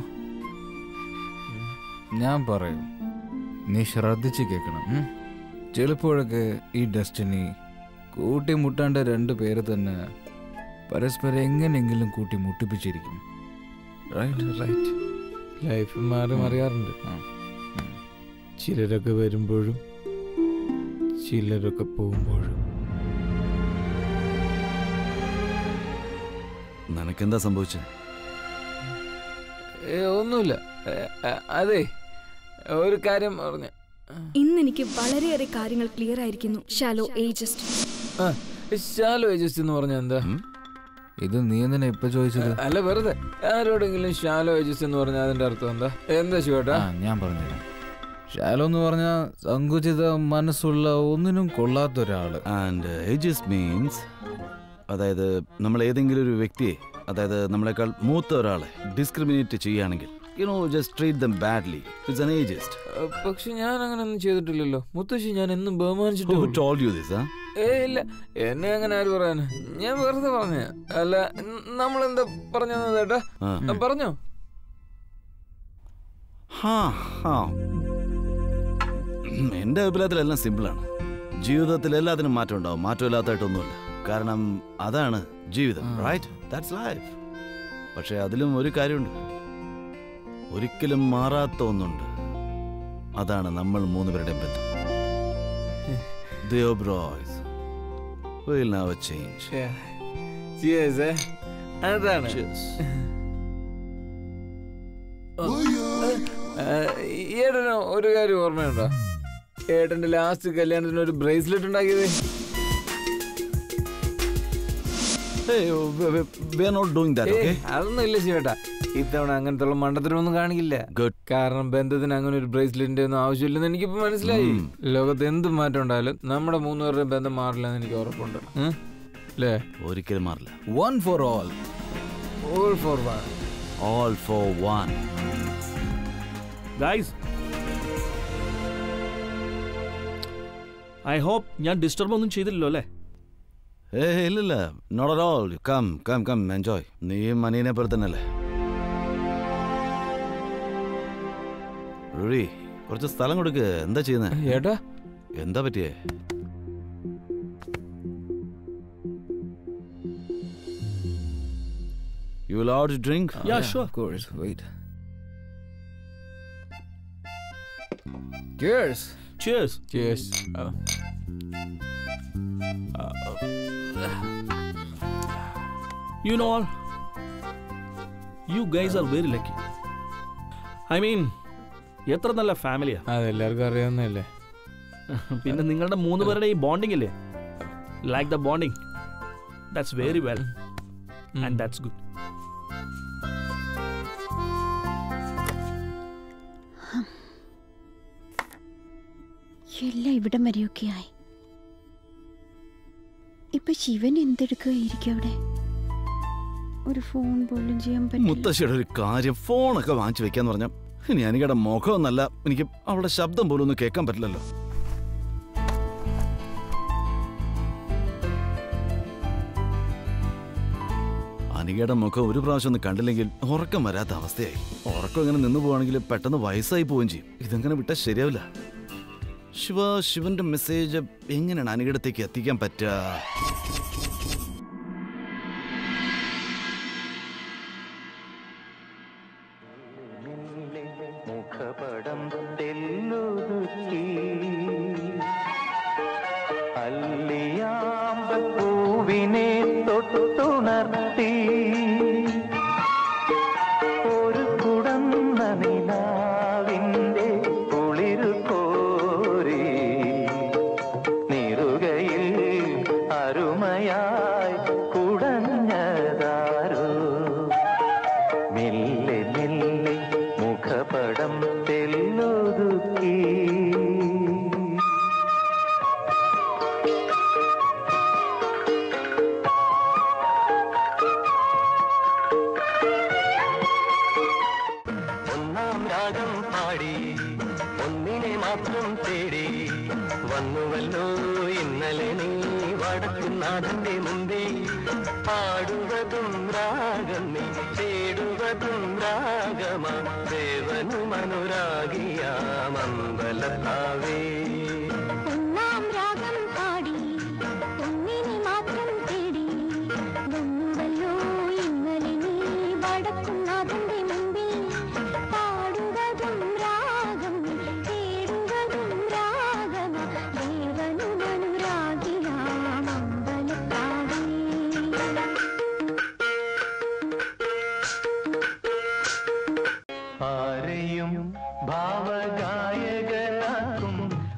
ഞാൻ പറയും നീ ശ്രദ്ധിച്ച് കേൾക്കണം ഉം? ചിലപ്പോഴൊക്കെ ഈ ഡെസ്റ്റിനി കൂട്ടിമുട്ടാണ്ട് രണ്ട് പേര് തന്നെ പരസ്പരം എങ്ങനെയെങ്കിലും കൂട്ടി മുട്ടിപ്പിച്ചിരിക്കും റൈറ്റ് റൈറ്റ് ലൈഫ് മാറി മറിയാറുണ്ട് ചിലരൊക്കെ വരുമ്പോഴും ചിലരൊക്കെ പോകുമ്പോഴും നിനക്കെന്താ സംഭവിച്ചത് ഏ, ഒന്നുമില്ല ഏ, ഏ, അതെ ഒരു കാര്യം പറഞ്ഞ ഇന്ന് എനിക്ക് വളരെയേറെ കാര്യങ്ങൾ ക്ലിയർ ആയിരിക്കുന്നു ഷാലോ ഏജസ്റ്റ് ശാലോ ഏജസ്റ്റ് എന്ന് പറഞ്ഞ എന്താ ഇത് നീ എന്തിനാ ഇപ്പൊ ചോദിച്ചത് അല്ല വെറുതെ ആരോടെങ്കിലും ഷാലോ ഏജസ്റ്റ് എന്ന് പറഞ്ഞാൽ അതിന്റെ അർത്ഥം എന്താ എന്താ ശിവട്ടാ ആ ഞാൻ പറഞ്ഞുതരാം ഷാലോ എന്ന് പറഞ്ഞാൽ സങ്കുചിത മനസ്സുള്ള ഒന്നിനും കൊള്ളാത്ത ഒരാള് ആൻഡ് ഏജസ് മീൻസ് അതായത് നമ്മൾ ഏതെങ്കിലും ഒരു വ്യക്തിയെ അതായത് നമ്മളെക്കാൾ മൂത്ത ഒരാളെ ഡിസ്ക്രിമിനേറ്റ് ചെയ്യുകയാണെങ്കിൽ you know just treat them badly it's an ageist പക്ഷെ ഞാൻ അങ്ങനെ ഒന്നും ചെയ്തിട്ടില്ലല്ലോ മുത്തശ്ശി ഞാൻ എന്നും who ബഹുമാനിച്ചിട്ട് told you this huh? ഏ ഇല്ല എന്നെ അങ്ങനെ ആര് പറയാൻ ഞാൻ വെറുതെ പറഞ്ഞ അല്ല ന- നമ്മളെന്താ പറഞ്ഞത് ചേട്ടാ ആ. പറഞ്ഞോ ഹാ, ഹാ. എന്റെ അഭിപ്രായത്തിലെല്ലാം സിമ്പിളാണ് ജീവിതത്തിൽ എല്ലാത്തിനും മാറ്റം ഉണ്ടാവും മാറ്റമില്ലാത്തായിട്ടൊന്നുമില്ല കാരണം അതാണ് ജീവിതം റൈറ്റ് ദാറ്റ്സ് ലൈഫ് പക്ഷെ അതിലും ഒരു കാര്യമുണ്ട് ഒരിക്കലും മാറാത്ത ഒന്നുണ്ട് അതാണ് നമ്മൾ മൂന്നുപേരുടെയും ബന്ധം Dear boys, we'll never change. Cheers, eh? അതാണ് ഏട്ടന് ഒരു കാര്യം ഓർമ്മയുണ്ടോ ഏട്ടന്റെ ലാസ്റ്റ് കല്യാണത്തിന് ഒരു ബ്രേസ്ലെറ്റ് ഉണ്ടാക്കിയത് Hey, we, we, we are not doing that, okay? ഏയ്, അതൊന്നും ഇല്ല ശിവേട്ടാ ഇത്തവണ അങ്ങനത്തെ ഉള്ള മണ്ടത്തിനൊന്നും കാണിക്കില്ല Good. കാരണം ബന്ധത്തിന് അങ്ങനെ ഒരു ബ്രേസ്ലെറ്റിന്റെ ഒന്നും ആവശ്യമില്ലെന്ന് എനിക്കിപ്പോ മനസ്സിലായി ലോകത്ത് എന്ത് മാറ്റം ഉണ്ടായാലും നമ്മുടെ മൂന്നുപേരുടെയും ബന്ധം മാറില്ല എന്ന് എനിക്ക് ഉറപ്പുണ്ട് ഉം? അല്ലേ ഒരിക്കലും മാറില്ല one for all all for one all for one guys I hope ഞാൻ ഡിസ്റ്റർബ് ഒന്നും ചെയ്തില്ലല്ലോ അല്ലേ ഏ ഇല്ലില്ല not at all come come come enjoy നീയും അനിയനെ പോലെ തന്നെയല്ലേ റുഴി കുറച്ച് സ്ഥലം കൊടുക്ക് എന്താ ചെയ്യുന്നത് ഏട്ടാ എന്താ പറ്റിയേ you allowed to drink Yeah, sure. Of course. Wait. Cheers. Cheers. Cheers. You know all, you guys are very lucky. I mean, എത്ര നല്ല ഫാമിലിയാ അതെല്ലാവർക്കും അറിയാവുന്നല്ലേ പിന്നെ നിങ്ങളുടെ മൂന്ന് പേരുടെ ഈ ബോണ്ടിങ് ഇല്ലേ like the bonding that's very well and that's good എല്ലാം ഇവിടം വരെയൊക്കെ ആയി ഇപ്പൊ ശിവൻ എന്തെടുക്കുകയായിരിക്കും അവിടെ ഒരു ഫോൺ പോലും ചെയ്യാൻ പറ്റില്ല മുത്തശ്ശിയുടെ ഒരു കാര്യം ഫോണൊക്കെ വാങ്ങിച്ചു വെക്കാന്ന് പറഞ്ഞാൽ ഇനി അനികയുടെ മുഖമൊന്നല്ല എനിക്ക് അവളുടെ ശബ്ദം പോലും ഒന്നും കേൾക്കാൻ പറ്റില്ലല്ലോ അനികയുടെ മുഖം ഒരു പ്രാവശ്യം ഒന്ന് കണ്ടില്ലെങ്കിൽ ഉറക്കം വരാത്ത അവസ്ഥയായി ഉറക്കം ഇങ്ങനെ നിന്ന് പോവാണെങ്കിൽ പെട്ടെന്ന് വയസ്സായി പോവുകയും ചെയ്യും ഇതെങ്ങനെ വിട്ടാൽ ശരിയാവില്ല ശിവ ശിവന്റെ മെസ്സേജ് എങ്ങനെയാണ് അനികടത്തേക്ക് എത്തിക്കാൻ പറ്റുക മുഖപടം തെല്ലൊതുക്കി അല്ലിയാമ്പൂവിനെ തൊട്ടുണർത്തി ഒരു കുടന്ന നിലാവിൻ്റെ കുളിരു കോരി നിറുകയിൽ അരുമയായി കുടഞ്ഞതാരോ മെല്ലെ മെല്ലെ മുഖപടം തെല്ലൊതുക്കി ഒന്നാം രാഗം പാടി ഒന്നിനെ മാത്രം തേടി വന്നുവല്ലോ ഇന്നലെ നീ വടക്കുന്നാഥന്റെ മുമ്പേ പാടുവതും രാഗം നീ തേടുവതും രാഗമാ ദേവനും അനുരാഗിയാം അമ്പലത്താവേ ഒന്നാം രാഗം പാടി ഒന്നിനെ മാത്രം തേടി വന്നുവല്ലോ ഇന്നലെ നീ വടക്കുന്നാഥന്റെ മുമ്പിൽ പാടുവതും രാഗം തേടുവതും രാഗമ ദേവനും അനുരാഗിയാം അമ്പലത്താവേ ആരെയും ഭാവഗായകനാക്കും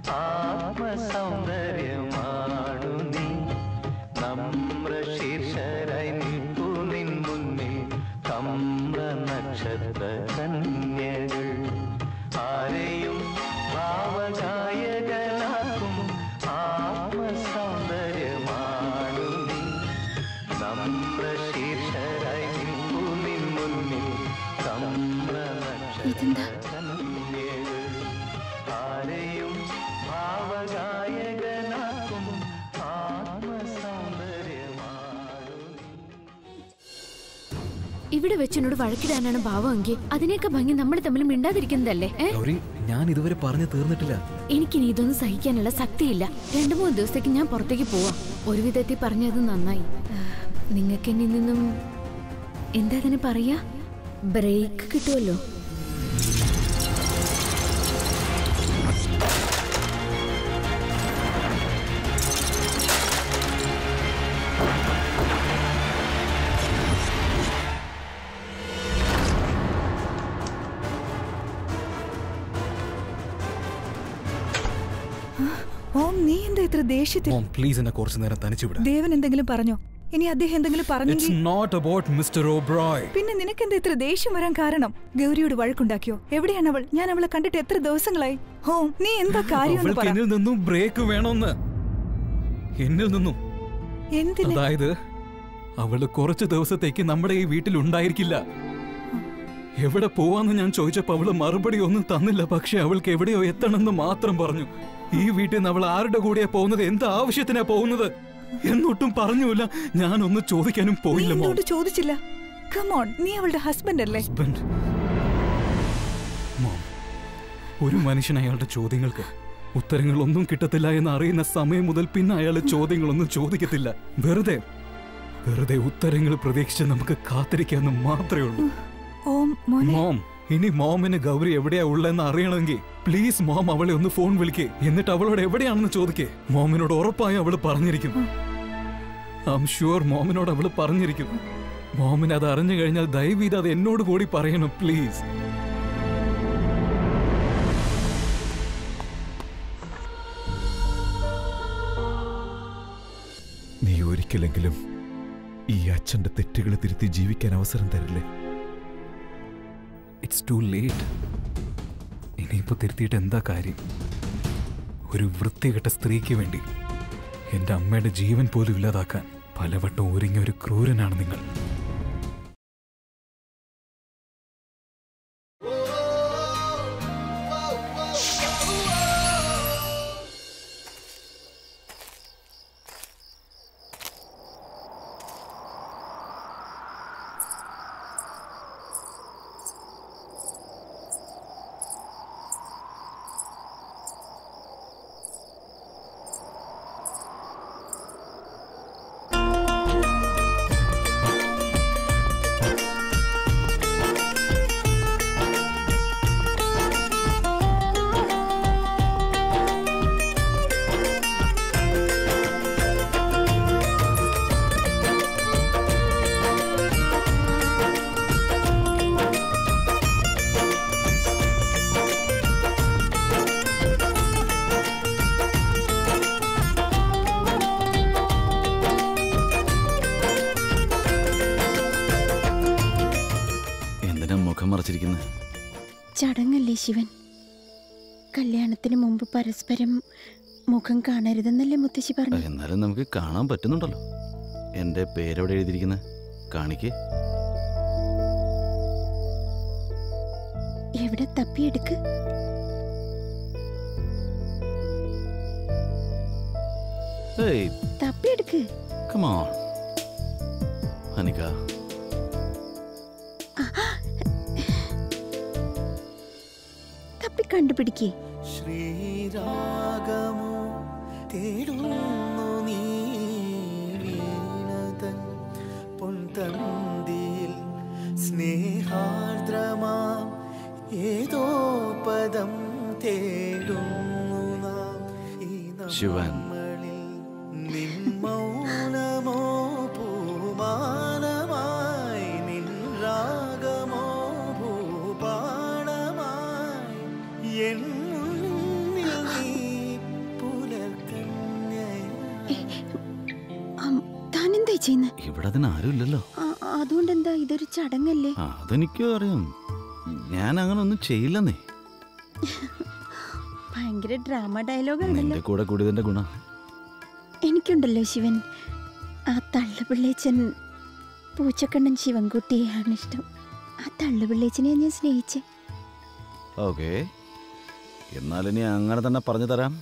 ഇവിടെ വെച്ച് എന്നോട് വഴക്കിടാനാണ് ഭാവമെങ്കിൽ അതിനേക്കാൾ ഭംഗി നമ്മൾ തമ്മിൽ മിണ്ടാതിരിക്കുന്നതല്ലേ ഏ ഗൗരി ഞാൻ ഇതുവരെ പറഞ്ഞു തീർന്നിട്ടില്ല എനിക്കിനി ഇതൊന്നും സഹിക്കാനുള്ള ശക്തിയില്ല രണ്ടു മൂന്ന് ദിവസത്തേക്ക് ഞാൻ പുറത്തേക്ക് പോവാം ഒരു വിധത്തിൽ പറഞ്ഞത് നന്നായി നിങ്ങൾക്ക് എന്നിൽ നിന്നും എന്താ അതിന് പറയാ ബ്രേക്ക് കിട്ടുമല്ലോ ഓം നീ എന്താ ഇത്ര ദേഷ്യത്തിൽ മോം പ്ലീസ് എന്നെ കുറച്ചു നേരം തനിച്ചു വിടാം ദേവൻ എന്തെങ്കിലും പറഞ്ഞോ ഇനി അദ്ദേഹം എന്തെങ്കിലും ഇറ്റ്സ് പറഞ്ഞെങ്കിൽ നോട്ട് അബൌട്ട് മിസ്റ്റർ ഓബ്രോയ് പിന്നെ നിനക്കെന്താ ഇത്ര ദേഷ്യം വരാൻ കാരണം ഗൗരിയോട് വഴക്കുണ്ടാക്കിയോ എവിടെയാണ് അവൾ ഞാൻ അവളെ കണ്ടിട്ട് എത്ര ദിവസങ്ങളായി ഹോം നീ എന്താ കാര്യം അവൾക്ക് എന്നിൽ നിന്നും ബ്രേക്ക് വേണമെന്ന് എന്നിൽ നിന്നും എന്തിന് അതായത് അവള് കുറച്ചു ദിവസത്തേക്ക് നമ്മുടെ ഈ വീട്ടിൽ ഉണ്ടായിരിക്കില്ല എവിടെ പോവാന്ന് ഞാൻ ചോദിച്ചപ്പോ അവള് മറുപടി ഒന്നും തന്നില്ല പക്ഷെ അവൾക്ക് എവിടെയോ എത്തണമെന്ന് മാത്രം പറഞ്ഞു ഈ വീട്ടിൽ നിന്ന് അവൾ ആരുടെ കൂടെയാ പോകുന്നത് എന്ത് ആവശ്യത്തിനാ പോകുന്നത് എന്നൊട്ടും പറഞ്ഞുമില്ല ഞാനൊന്ന് ചോദിക്കാനും നീ പോയില്ല മോൻ എന്തുകൊണ്ട് ചോദിച്ചില്ല കമോൺ നീ അവളുടെ ഹസ്ബൻഡ് അല്ലേ ഹസ്ബൻഡ് മോം ഒരു മനുഷ്യൻ അയാളുടെ ചോദ്യങ്ങൾക്ക് ഉത്തരങ്ങളൊന്നും കിട്ടത്തില്ല എന്ന് അറിയുന്ന സമയം മുതൽ പിന്നെ അയാൾ ചോദ്യങ്ങളൊന്നും ചോദിക്കത്തില്ല വെറുതെ വെറുതെ ഉത്തരങ്ങൾ പ്രതീക്ഷിച്ച് നമുക്ക് കാത്തിരിക്കാന്ന് മാത്രമേ ഉള്ളൂ ഓം മോനെ മോം ഇനി മോമിന് ഗൗരി എവിടെയാ ഉള്ളതെന്ന് അറിയണമെങ്കിൽ പ്ലീസ് മോം അവളെ ഒന്ന് ഫോൺ വിളിക്കേ എന്നിട്ട് അവളോട് എവിടെയാണെന്ന് ചോദിക്കേ മോമിനോട് ഉറപ്പായും അവള് പറഞ്ഞിരിക്കും ഐം ഷുവർ മോമിനോട് അവള് പറഞ്ഞിരിക്കും മോമിന് അത് അറിഞ്ഞു കഴിഞ്ഞാൽ ദയവീത് അത് എന്നോട് കൂടി പറയണം പ്ലീസ് നീ ഒരിക്കലെങ്കിലും ഈ അച്ഛന്റെ തെറ്റുകൾ തിരുത്തി ജീവിക്കാൻ അവസരം തരില്ലേ ഇറ്റ്സ് ടു ലേറ്റ് ഇനിയിപ്പോ തിരുത്തിയിട്ട് എന്താ കാര്യം ഒരു വൃത്തികെട്ട സ്ത്രീക്ക് വേണ്ടി എന്റെ അമ്മയുടെ ജീവൻ പോലും ഇല്ലാതാക്കാൻ പലവട്ടം ഒരുങ്ങിയ ഒരു ക്രൂരനാണ് നിങ്ങൾ എന്തിനാ മുഖം മറച്ചിരിക്കുന്നത് ചടങ്ങല്ലേ ശിവൻ കല്യാണത്തിന് മുമ്പ് പരസ്പരം മുഖം കാണരുതെന്നല്ലേ മുത്തശ്ശി പറഞ്ഞു എന്നാലും നമുക്ക് കാണാൻ പറ്റുന്നുണ്ടല്ലോ എൻ്റെ പേരെവിടെ എഴുതിയിരിക്കുന്നത് കാണിക്കേ എവിടെ തപ്പിയെടുക്ക് ഏയ് തപ്പിയെടുക്ക് കമോൺ അനിക തപ്പി കണ്ടുപിടിക്കേ ശ്രീരാഗമോ തേടുന്നു നീ വീണതൻ പൊൻതന്തിയിൽ സ്നേഹാർദ്രമാം ഏതോ പദം തേടുന്നു നാം ഈ ശിവൻ നിൻ മൗനമോ പൂമാനമായി നിൻ രാഗമോ ഭൂപാണമായി എൻ മുന്നിൽ നീ പുലർക്കന്യായി താനെന്താ ചെയ്യുന്നത് ഇവിടെ അതിന് ആരുമില്ലല്ലോ അതുകൊണ്ട് എന്താ ഇതൊരു ചടങ്ങല്ലേ ആ അതെനിക്കും അറിയാം ഞാൻ അങ്ങനെ ഒന്നും ചെയ്യില്ലെന്നേ ഭയങ്കര ഡ്രാമ ഡയലോഗ് ഉണ്ടല്ലോ നിന്റെ കൂടെ കൂടിയതിന്റെ ഗുണം എനിക്കുണ്ടല്ലോ ശിവൻ ആ തള്ളുപിള്ളേച്ചൻ പൂച്ചക്കണ്ണൻ ശിവൻകുട്ടിയെയാണ് ഇഷ്ടം ആ തള്ളുപിള്ളേച്ചനെ ഞാൻ സ്നേഹിച്ചേ ഓക്കെ എന്നാലിനി അങ്ങനെ തന്നെ പറഞ്ഞു തരാം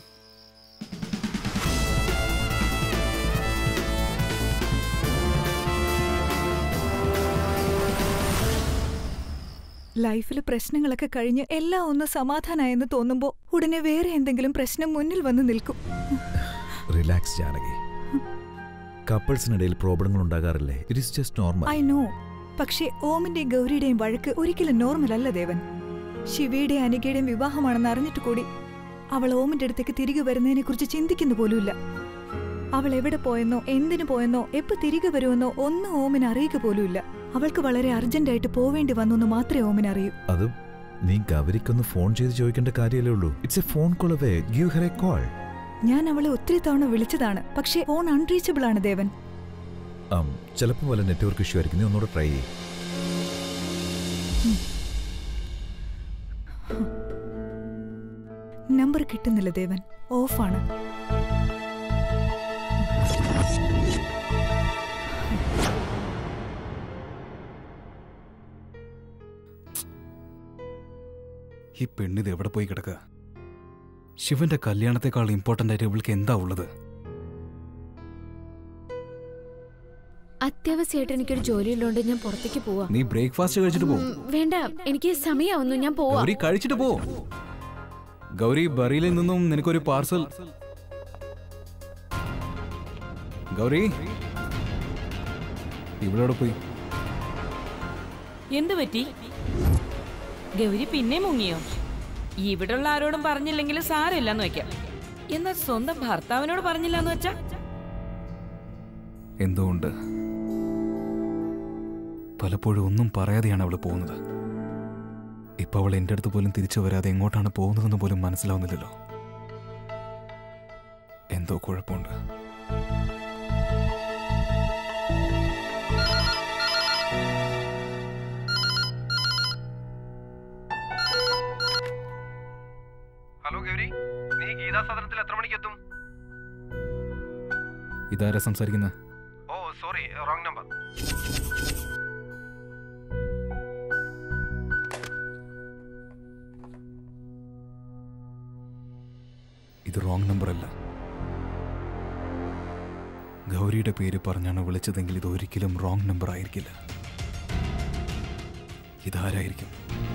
ലൈഫിൽ പ്രശ്നങ്ങളൊക്കെ കഴിഞ്ഞ് എല്ലാം ഒന്ന് സമാധാനായെന്ന് തോന്നുമ്പോ ഉടനെ വേറെ എന്തെങ്കിലും പ്രശ്നം മുന്നിൽ വന്ന് നിൽക്കും റിലാക്സ് ജാനകി കപ്പിൾസിനിടയിൽ പ്രോബ്ലങ്ങൾ ഉണ്ടാകാറില്ലേ it is just normal I know പക്ഷേ ഓമിന്റെയും ഗൗരിയുടെയും വഴക്ക് ഒരിക്കലും നോർമൽ അല്ല ദേവൻ ശിവയുടെയും അനികയുടെയും വിവാഹമാണെന്ന് അറിഞ്ഞിട്ട് കൂടി അവൾ ഓമിന്റെ അടുത്തേക്ക് തിരികെ വരുന്നതിനെ കുറിച്ച് ചിന്തിക്കുന്നു പോലുമില്ല അവൾ എവിടെ പോയെന്നോ എന്തിനു പോയെന്നോ എപ്പോ തിരികെ വരുമെന്നോ ഒന്നും ഓമിന് അറിയുക പോലുമില്ല അവൾക്ക് വളരെ അർജന്റായിട്ട് പോവേണ്ടി വന്നു എന്ന് മാത്രമേ ഓമിന് അറിയൂ അത് നീ ഗൗരിക്കൊന്ന് ഫോൺ ചെയ്ത് ചോദിക്കേണ്ട കാര്യമല്ലേ ഉള്ളൂ it's a phone call away give her a call ഞാൻ അവളെ ഒത്തിരി തവണ വിളിച്ചതാണ് പക്ഷേ ഫോൺ അൺറീച്ചബിൾ ആണ് ദേവൻ ചിലപ്പോൾ വല്ല നെറ്റ്വർക്ക് ഇഷ്യൂ ആയിരിക്കും നീ ഒന്നുകൂടെ ട്രൈ ചെയ്യ് നമ്പർ കിട്ടുന്നില്ല ദേവൻ ഓഫാണ് ഈ പെണ്ണിത് എവിടെ പോയി കിടക്കുക ശിവന്റെ കല്യാണത്തെക്കാൾ ഇമ്പോർട്ടന്റ് ആയിട്ട് ഇവൾക്ക് എന്താ ഉള്ളത് അത്യാവശ്യമായിട്ട് എനിക്കൊരു ജോലിയുള്ളതുകൊണ്ട് ഞാൻ പുറത്തേക്ക് പോവാ നീ ബ്രേക്ക്ഫാസ്റ്റ് കഴിച്ചിട്ട് പോ ഉം, വേണ്ട എനിക്ക് സമയാവുന്നു ഞാൻ പോവാ ഗൗരി കഴിച്ചിട്ട് പോ ഗൗരി ബറിയിൽ നിന്നും നിനക്കൊരു പാർസൽ ഗൗരി ഇവളോട് പോയി എന്ത് പറ്റി ഗൗരി പിന്നെ മുങ്ങിയോ ഇവിടെയുള്ള ആരോടും പറഞ്ഞില്ലെങ്കിലും സാരമില്ലെന്ന് വെക്കാം എന്നാൽ സ്വന്തം ഭർത്താവിനോട് പറഞ്ഞില്ലെന്ന് വെച്ചാ എന്തുകൊണ്ട് പലപ്പോഴും ഒന്നും പറയാതെയാണ് അവൾ പോകുന്നത് ഇപ്പൊ അവൾ എൻ്റെ അടുത്ത് പോലും തിരിച്ചു വരാതെ എങ്ങോട്ടാണ് പോകുന്നതെന്ന് പോലും മനസ്സിലാവുന്നില്ലല്ലോ എന്തോ കുഴപ്പമുണ്ട് ഹലോ ഗൗരി നീ ഗീതാ സദനത്തിൽ എത്ര മണിക്ക് എത്തും ഇതാരാ സംസാരിക്കുന്നത് ഓ സോറി റോങ് നമ്പർ ഇത് റോങ് നമ്പർ അല്ല ഗൗരിയുടെ പേര് പറഞ്ഞാണ് വിളിച്ചതെങ്കിൽ ഇത് ഒരിക്കലും റോങ് നമ്പർ ആയിരിക്കില്ല ഇതാരായിരിക്കും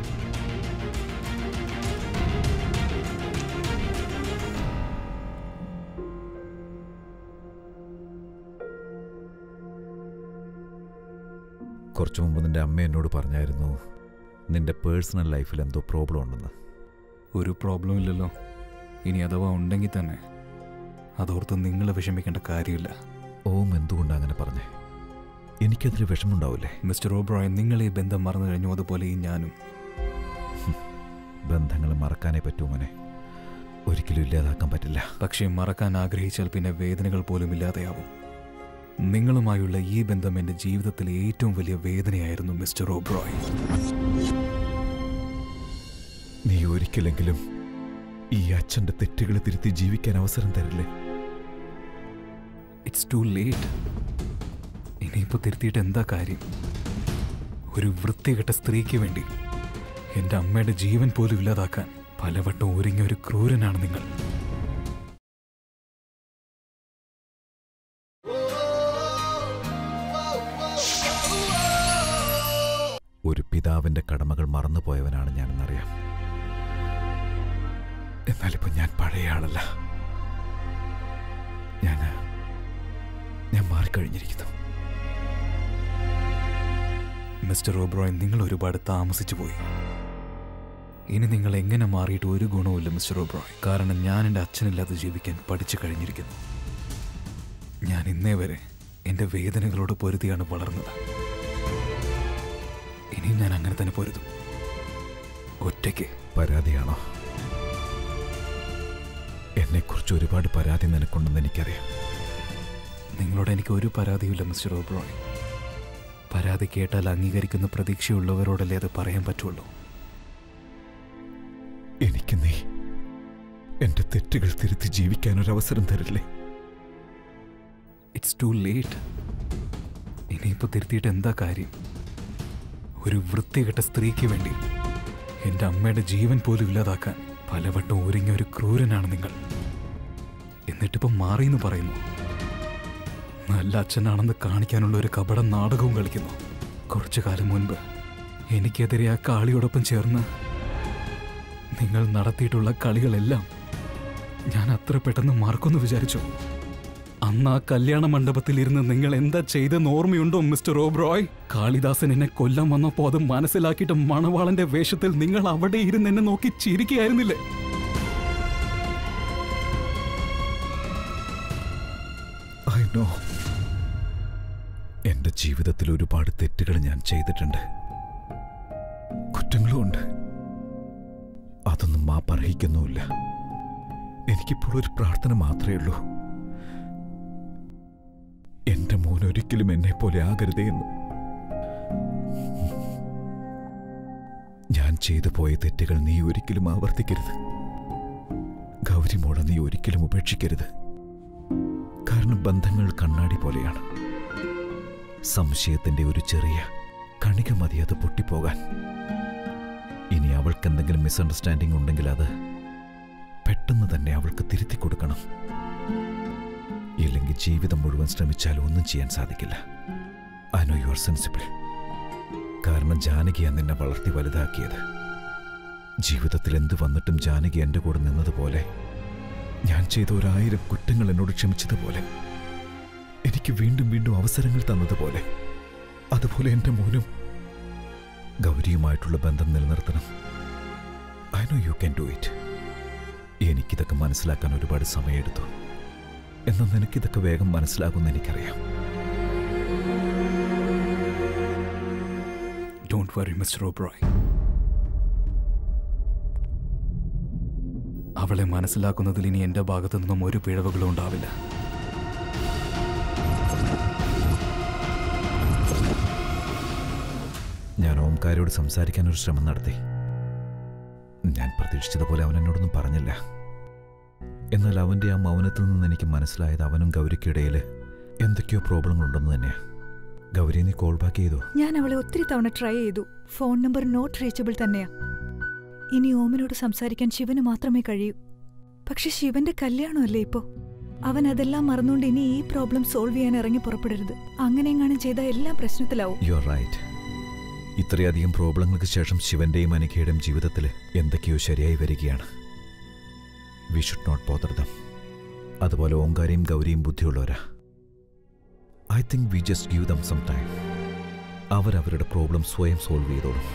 കുറച്ചു മുമ്പ് നിന്റെ അമ്മ എന്നോട് പറഞ്ഞായിരുന്നു നിന്റെ പേഴ്സണൽ ലൈഫിൽ എന്തോ പ്രോബ്ലം ഉണ്ടെന്ന് ഒരു പ്രോബ്ലം ഇല്ലല്ലോ ഇനി അഥവാ ഉണ്ടെങ്കിൽ തന്നെ അതോർത്ത് നിങ്ങൾ വിഷമിക്കേണ്ട കാര്യമില്ല ഓം എന്തുകൊണ്ടാണ് അങ്ങനെ പറഞ്ഞേ എനിക്കതിൽ വിഷമമുണ്ടാവില്ലേ മിസ്റ്റർ ഓബ്രോയ് നിങ്ങൾ ഈ ബന്ധം മറന്നു കഴിഞ്ഞു അതുപോലെ ഈ ഞാനും ബന്ധങ്ങൾ മറക്കാനേ പറ്റൂ മോനെ ഒരിക്കലും ഇല്ലാതാക്കാൻ പറ്റില്ല പക്ഷേ മറക്കാൻ ആഗ്രഹിച്ചാൽ പിന്നെ വേദനകൾ പോലും ഇല്ലാതെയാവും നിങ്ങളുമായുള്ള ഈ ബന്ധം എൻ്റെ ജീവിതത്തിലെ ഏറ്റവും വലിയ വേദനയായിരുന്നു മിസ്റ്റർ ഓബ്രോയ് നീ ഒരിക്കലെങ്കിലും ഈ അച്ഛന്റെ തെറ്റുകൾ തിരുത്തി ജീവിക്കാൻ അവസരം തരില്ലേ ഇറ്റ്സ് ടു ലേറ്റ് ഇനിയിപ്പോൾ തിരുത്തിയിട്ട് എന്താ കാര്യം ഒരു വൃത്തികെട്ട സ്ത്രീക്ക് വേണ്ടി എൻ്റെ അമ്മയുടെ ജീവൻ പോലും ഇല്ലാതാക്കാൻ പലവട്ടം ഒരുങ്ങിയ ഒരു ക്രൂരനാണ് നിങ്ങൾ ഒരു പിതാവിന്റെ കടമകൾ മറന്നുപോയവനാണ് ഞാനെന്നറിയാം എന്നാലിപ്പോ ഞാൻ പഴയ ആളല്ല ഞാൻ ഞാൻ മാറിക്കഴിഞ്ഞിരിക്കുന്നു മിസ്റ്റർ ഓബ്രോയ് നിങ്ങൾ ഒരുപാട് താമസിച്ചു പോയി ഇനി നിങ്ങൾ എങ്ങനെ മാറിയിട്ട് ഒരു ഗുണവുമില്ല മിസ്റ്റർ ഓബ്രോയ് കാരണം ഞാൻ എൻ്റെ അച്ഛനില്ലാതെ ജീവിക്കാൻ പഠിച്ചു കഴിഞ്ഞിരിക്കുന്നു ഞാൻ ഇന്നേ വരെ എൻ്റെ വേദനകളോട് പൊരുതിയാണ് വളർന്നത് ഇനിയും ഞാൻ അങ്ങനെ തന്നെ പൊരുതും ഒറ്റയ്ക്ക് പരാതിയാണോ എന്നെക്കുറിച്ച് ഒരുപാട് പരാതി നിനക്കുണ്ടെന്ന് എനിക്കറിയാം നിങ്ങളോട് എനിക്ക് ഒരു പരാതിയുമില്ല മിസ്റ്റർ ഓബ്രോയ് പരാതി കേട്ടാൽ അംഗീകരിക്കുന്ന പ്രതീക്ഷയുള്ളവരോടല്ലേ അത് പറയാൻ പറ്റുള്ളൂ എനിക്ക് നീ എന്റെ തെറ്റുകൾ തിരുത്തി ജീവിക്കാൻ ഒരു അവസരം തരില്ലേ ഇറ്റ്സ് ടു ലേറ്റ് ഇനിയിപ്പോൾ തിരുത്തിയിട്ട് എന്താ കാര്യം ഒരു വൃത്തികെട്ട സ്ത്രീക്ക് വേണ്ടി എൻ്റെ അമ്മയുടെ ജീവൻ പോലും ഇല്ലാതാക്കാൻ പലവട്ടം ഒരുങ്ങിയ ഒരു ക്രൂരനാണ് നിങ്ങൾ എന്നിട്ടിപ്പം മാറിയെന്ന് പറയുന്നു നല്ല അച്ഛനാണെന്ന് കാണിക്കാനുള്ള ഒരു കപട നാടകവും കളിക്കുന്നു കുറച്ചു കാലം മുൻപ് എനിക്കെതിരെ ആ കാളിയോടൊപ്പം ചേർന്ന് നിങ്ങൾ നടത്തിയിട്ടുള്ള കളികളെല്ലാം ഞാൻ അത്ര പെട്ടെന്ന് മറക്കുമെന്ന് വിചാരിച്ചു അന്ന് ആ കല്യാണ മണ്ഡപത്തിൽ ഇരുന്ന് നിങ്ങൾ എന്താ ചെയ്തെന്ന് ഓർമ്മയുണ്ടോ മിസ്റ്റർ ഓബ്രോയ് കാളിദാസൻ എന്നെ കൊല്ലാൻ വന്നപ്പോ അത് മനസ്സിലാക്കിയിട്ട് മണവാളന്റെ വേഷത്തിൽ നിങ്ങൾ അവിടെ ഇരുന്ന് എന്നെ നോക്കി ചിരിക്കുകയായിരുന്നില്ലേ ഐ നോ എന്റെ ജീവിതത്തിൽ ഒരുപാട് തെറ്റുകൾ ഞാൻ ചെയ്തിട്ടുണ്ട് കുറ്റങ്ങളും ഉണ്ട് അതൊന്നും മാപ്പർഹിക്കുന്നുമില്ല എനിക്കിപ്പോൾ ഒരു പ്രാർത്ഥന മാത്രമേ ഉള്ളൂ എന്റെ മോൻ ഒരിക്കലും എന്നെ പോലെ ആകരുതേ എന്ന് ഞാൻ ചെയ്തു പോയ തെറ്റുകൾ നീ ഒരിക്കലും ആവർത്തിക്കരുത് ഗൗരി മോളെ നീ ഒരിക്കലും ഉപേക്ഷിക്കരുത് കാരണം ബന്ധങ്ങൾ കണ്ണാടി പോലെയാണ് സംശയത്തിന്റെ ഒരു ചെറിയ കണിക മതി അത് പൊട്ടിപ്പോകാൻ ഇനി അവൾക്ക് എന്തെങ്കിലും മിസ്അണ്ടർസ്റ്റാൻഡിംഗ് ഉണ്ടെങ്കിൽ അത് പെട്ടെന്ന് തന്നെ അവൾക്ക് തിരുത്തി കൊടുക്കണം ഇല്ലെങ്കിൽ ജീവിതം മുഴുവൻ ശ്രമിച്ചാലും ഒന്നും ചെയ്യാൻ സാധിക്കില്ല I know you are sensible കാരണം ജാനകിയാണ് നിന്നെ വളർത്തി വലുതാക്കിയത് ജീവിതത്തിൽ എന്ത് വന്നിട്ടും ജാനകി എൻ്റെ കൂടെ നിന്നതുപോലെ ഞാൻ ചെയ്ത ഒരായിരം കുറ്റങ്ങൾ എന്നോട് ക്ഷമിച്ചതുപോലെ എനിക്ക് വീണ്ടും വീണ്ടും അവസരങ്ങൾ തന്നതുപോലെ അതുപോലെ എൻ്റെ മോനും ഗൗരിയുമായിട്ടുള്ള ബന്ധം നിലനിർത്തണം I know you can do it എനിക്കിതൊക്കെ മനസ്സിലാക്കാൻ ഒരുപാട് സമയമെടുത്തു എന്നാൽ നിനക്കിതൊക്കെ വേഗം മനസ്സിലാകുമെന്ന് എനിക്കറിയാം ഡോണ്ട് വറി മിസ്റ്റർ ഓബ്രോയ് അവളെ മനസ്സിലാക്കുന്നതിൽ ഇനി എന്റെ ഭാഗത്തു നിന്നും ഒരു പിഴവുകളും ഉണ്ടാവില്ല ഞാൻ ഓംകാരോട് സംസാരിക്കാൻ ഒരു ശ്രമം നടത്തി ഞാൻ പ്രതീക്ഷിച്ചതുപോലെ അവൻ എന്നോടൊന്നും പറഞ്ഞില്ല എന്നാൽ അവൻ്റെ ആ മൗനത്തിൽ നിന്ന് എനിക്ക് മനസ്സിലായത് അവനും ഗൗരിക്കിടയിൽ എന്തൊക്കെയോ പ്രോബ്ലങ്ങൾ ഉണ്ടെന്ന് തന്നെയാ ഗൗരി നീ കോൾ ബാക്ക് ചെയ്തോ ഞാൻ അവളെ ഒത്തിരി തവണ ട്രൈ ചെയ്തു ഫോൺ നമ്പർ നോട്ട് റീച്ചബിൾ തന്നെയാ ഇനി ഓമിനോട് സംസാരിക്കാൻ ശിവന് മാത്രമേ കഴിയൂ പക്ഷെ ശിവന്റെ കല്യാണമല്ലേ ഇപ്പോ അവൻ അതെല്ലാം മറന്നുകൊണ്ട് ഇനി ഈ പ്രോബ്ലം സോൾവ് ചെയ്യാൻ ഇറങ്ങി പുറപ്പെടരുത് അങ്ങനെ എങ്ങാനും ചെയ്താൽ എല്ലാം പ്രശ്നത്തിലാവും യു ആർ റൈറ്റ് ഇത്രയധികം പ്രോബ്ലങ്ങൾക്ക് ശേഷം ശിവന്റെയും അനികയുടെയും ജീവിതത്തിൽ എന്തൊക്കെയോ ശരിയായി വരികയാണ് we should not bother them അതുപോലെ ഓങ്കാരയും ഗൗരിയും ബുദ്ധിയുള്ളവരാ I think we just give them some time അവരവരുടെ പ്രോബ്ലം സ്വയം സോൾവ് ചെയ്തോളും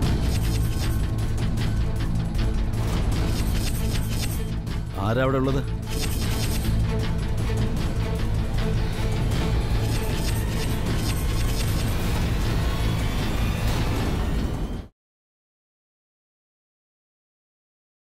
ആരാ അവിടെ ഉള്ളത്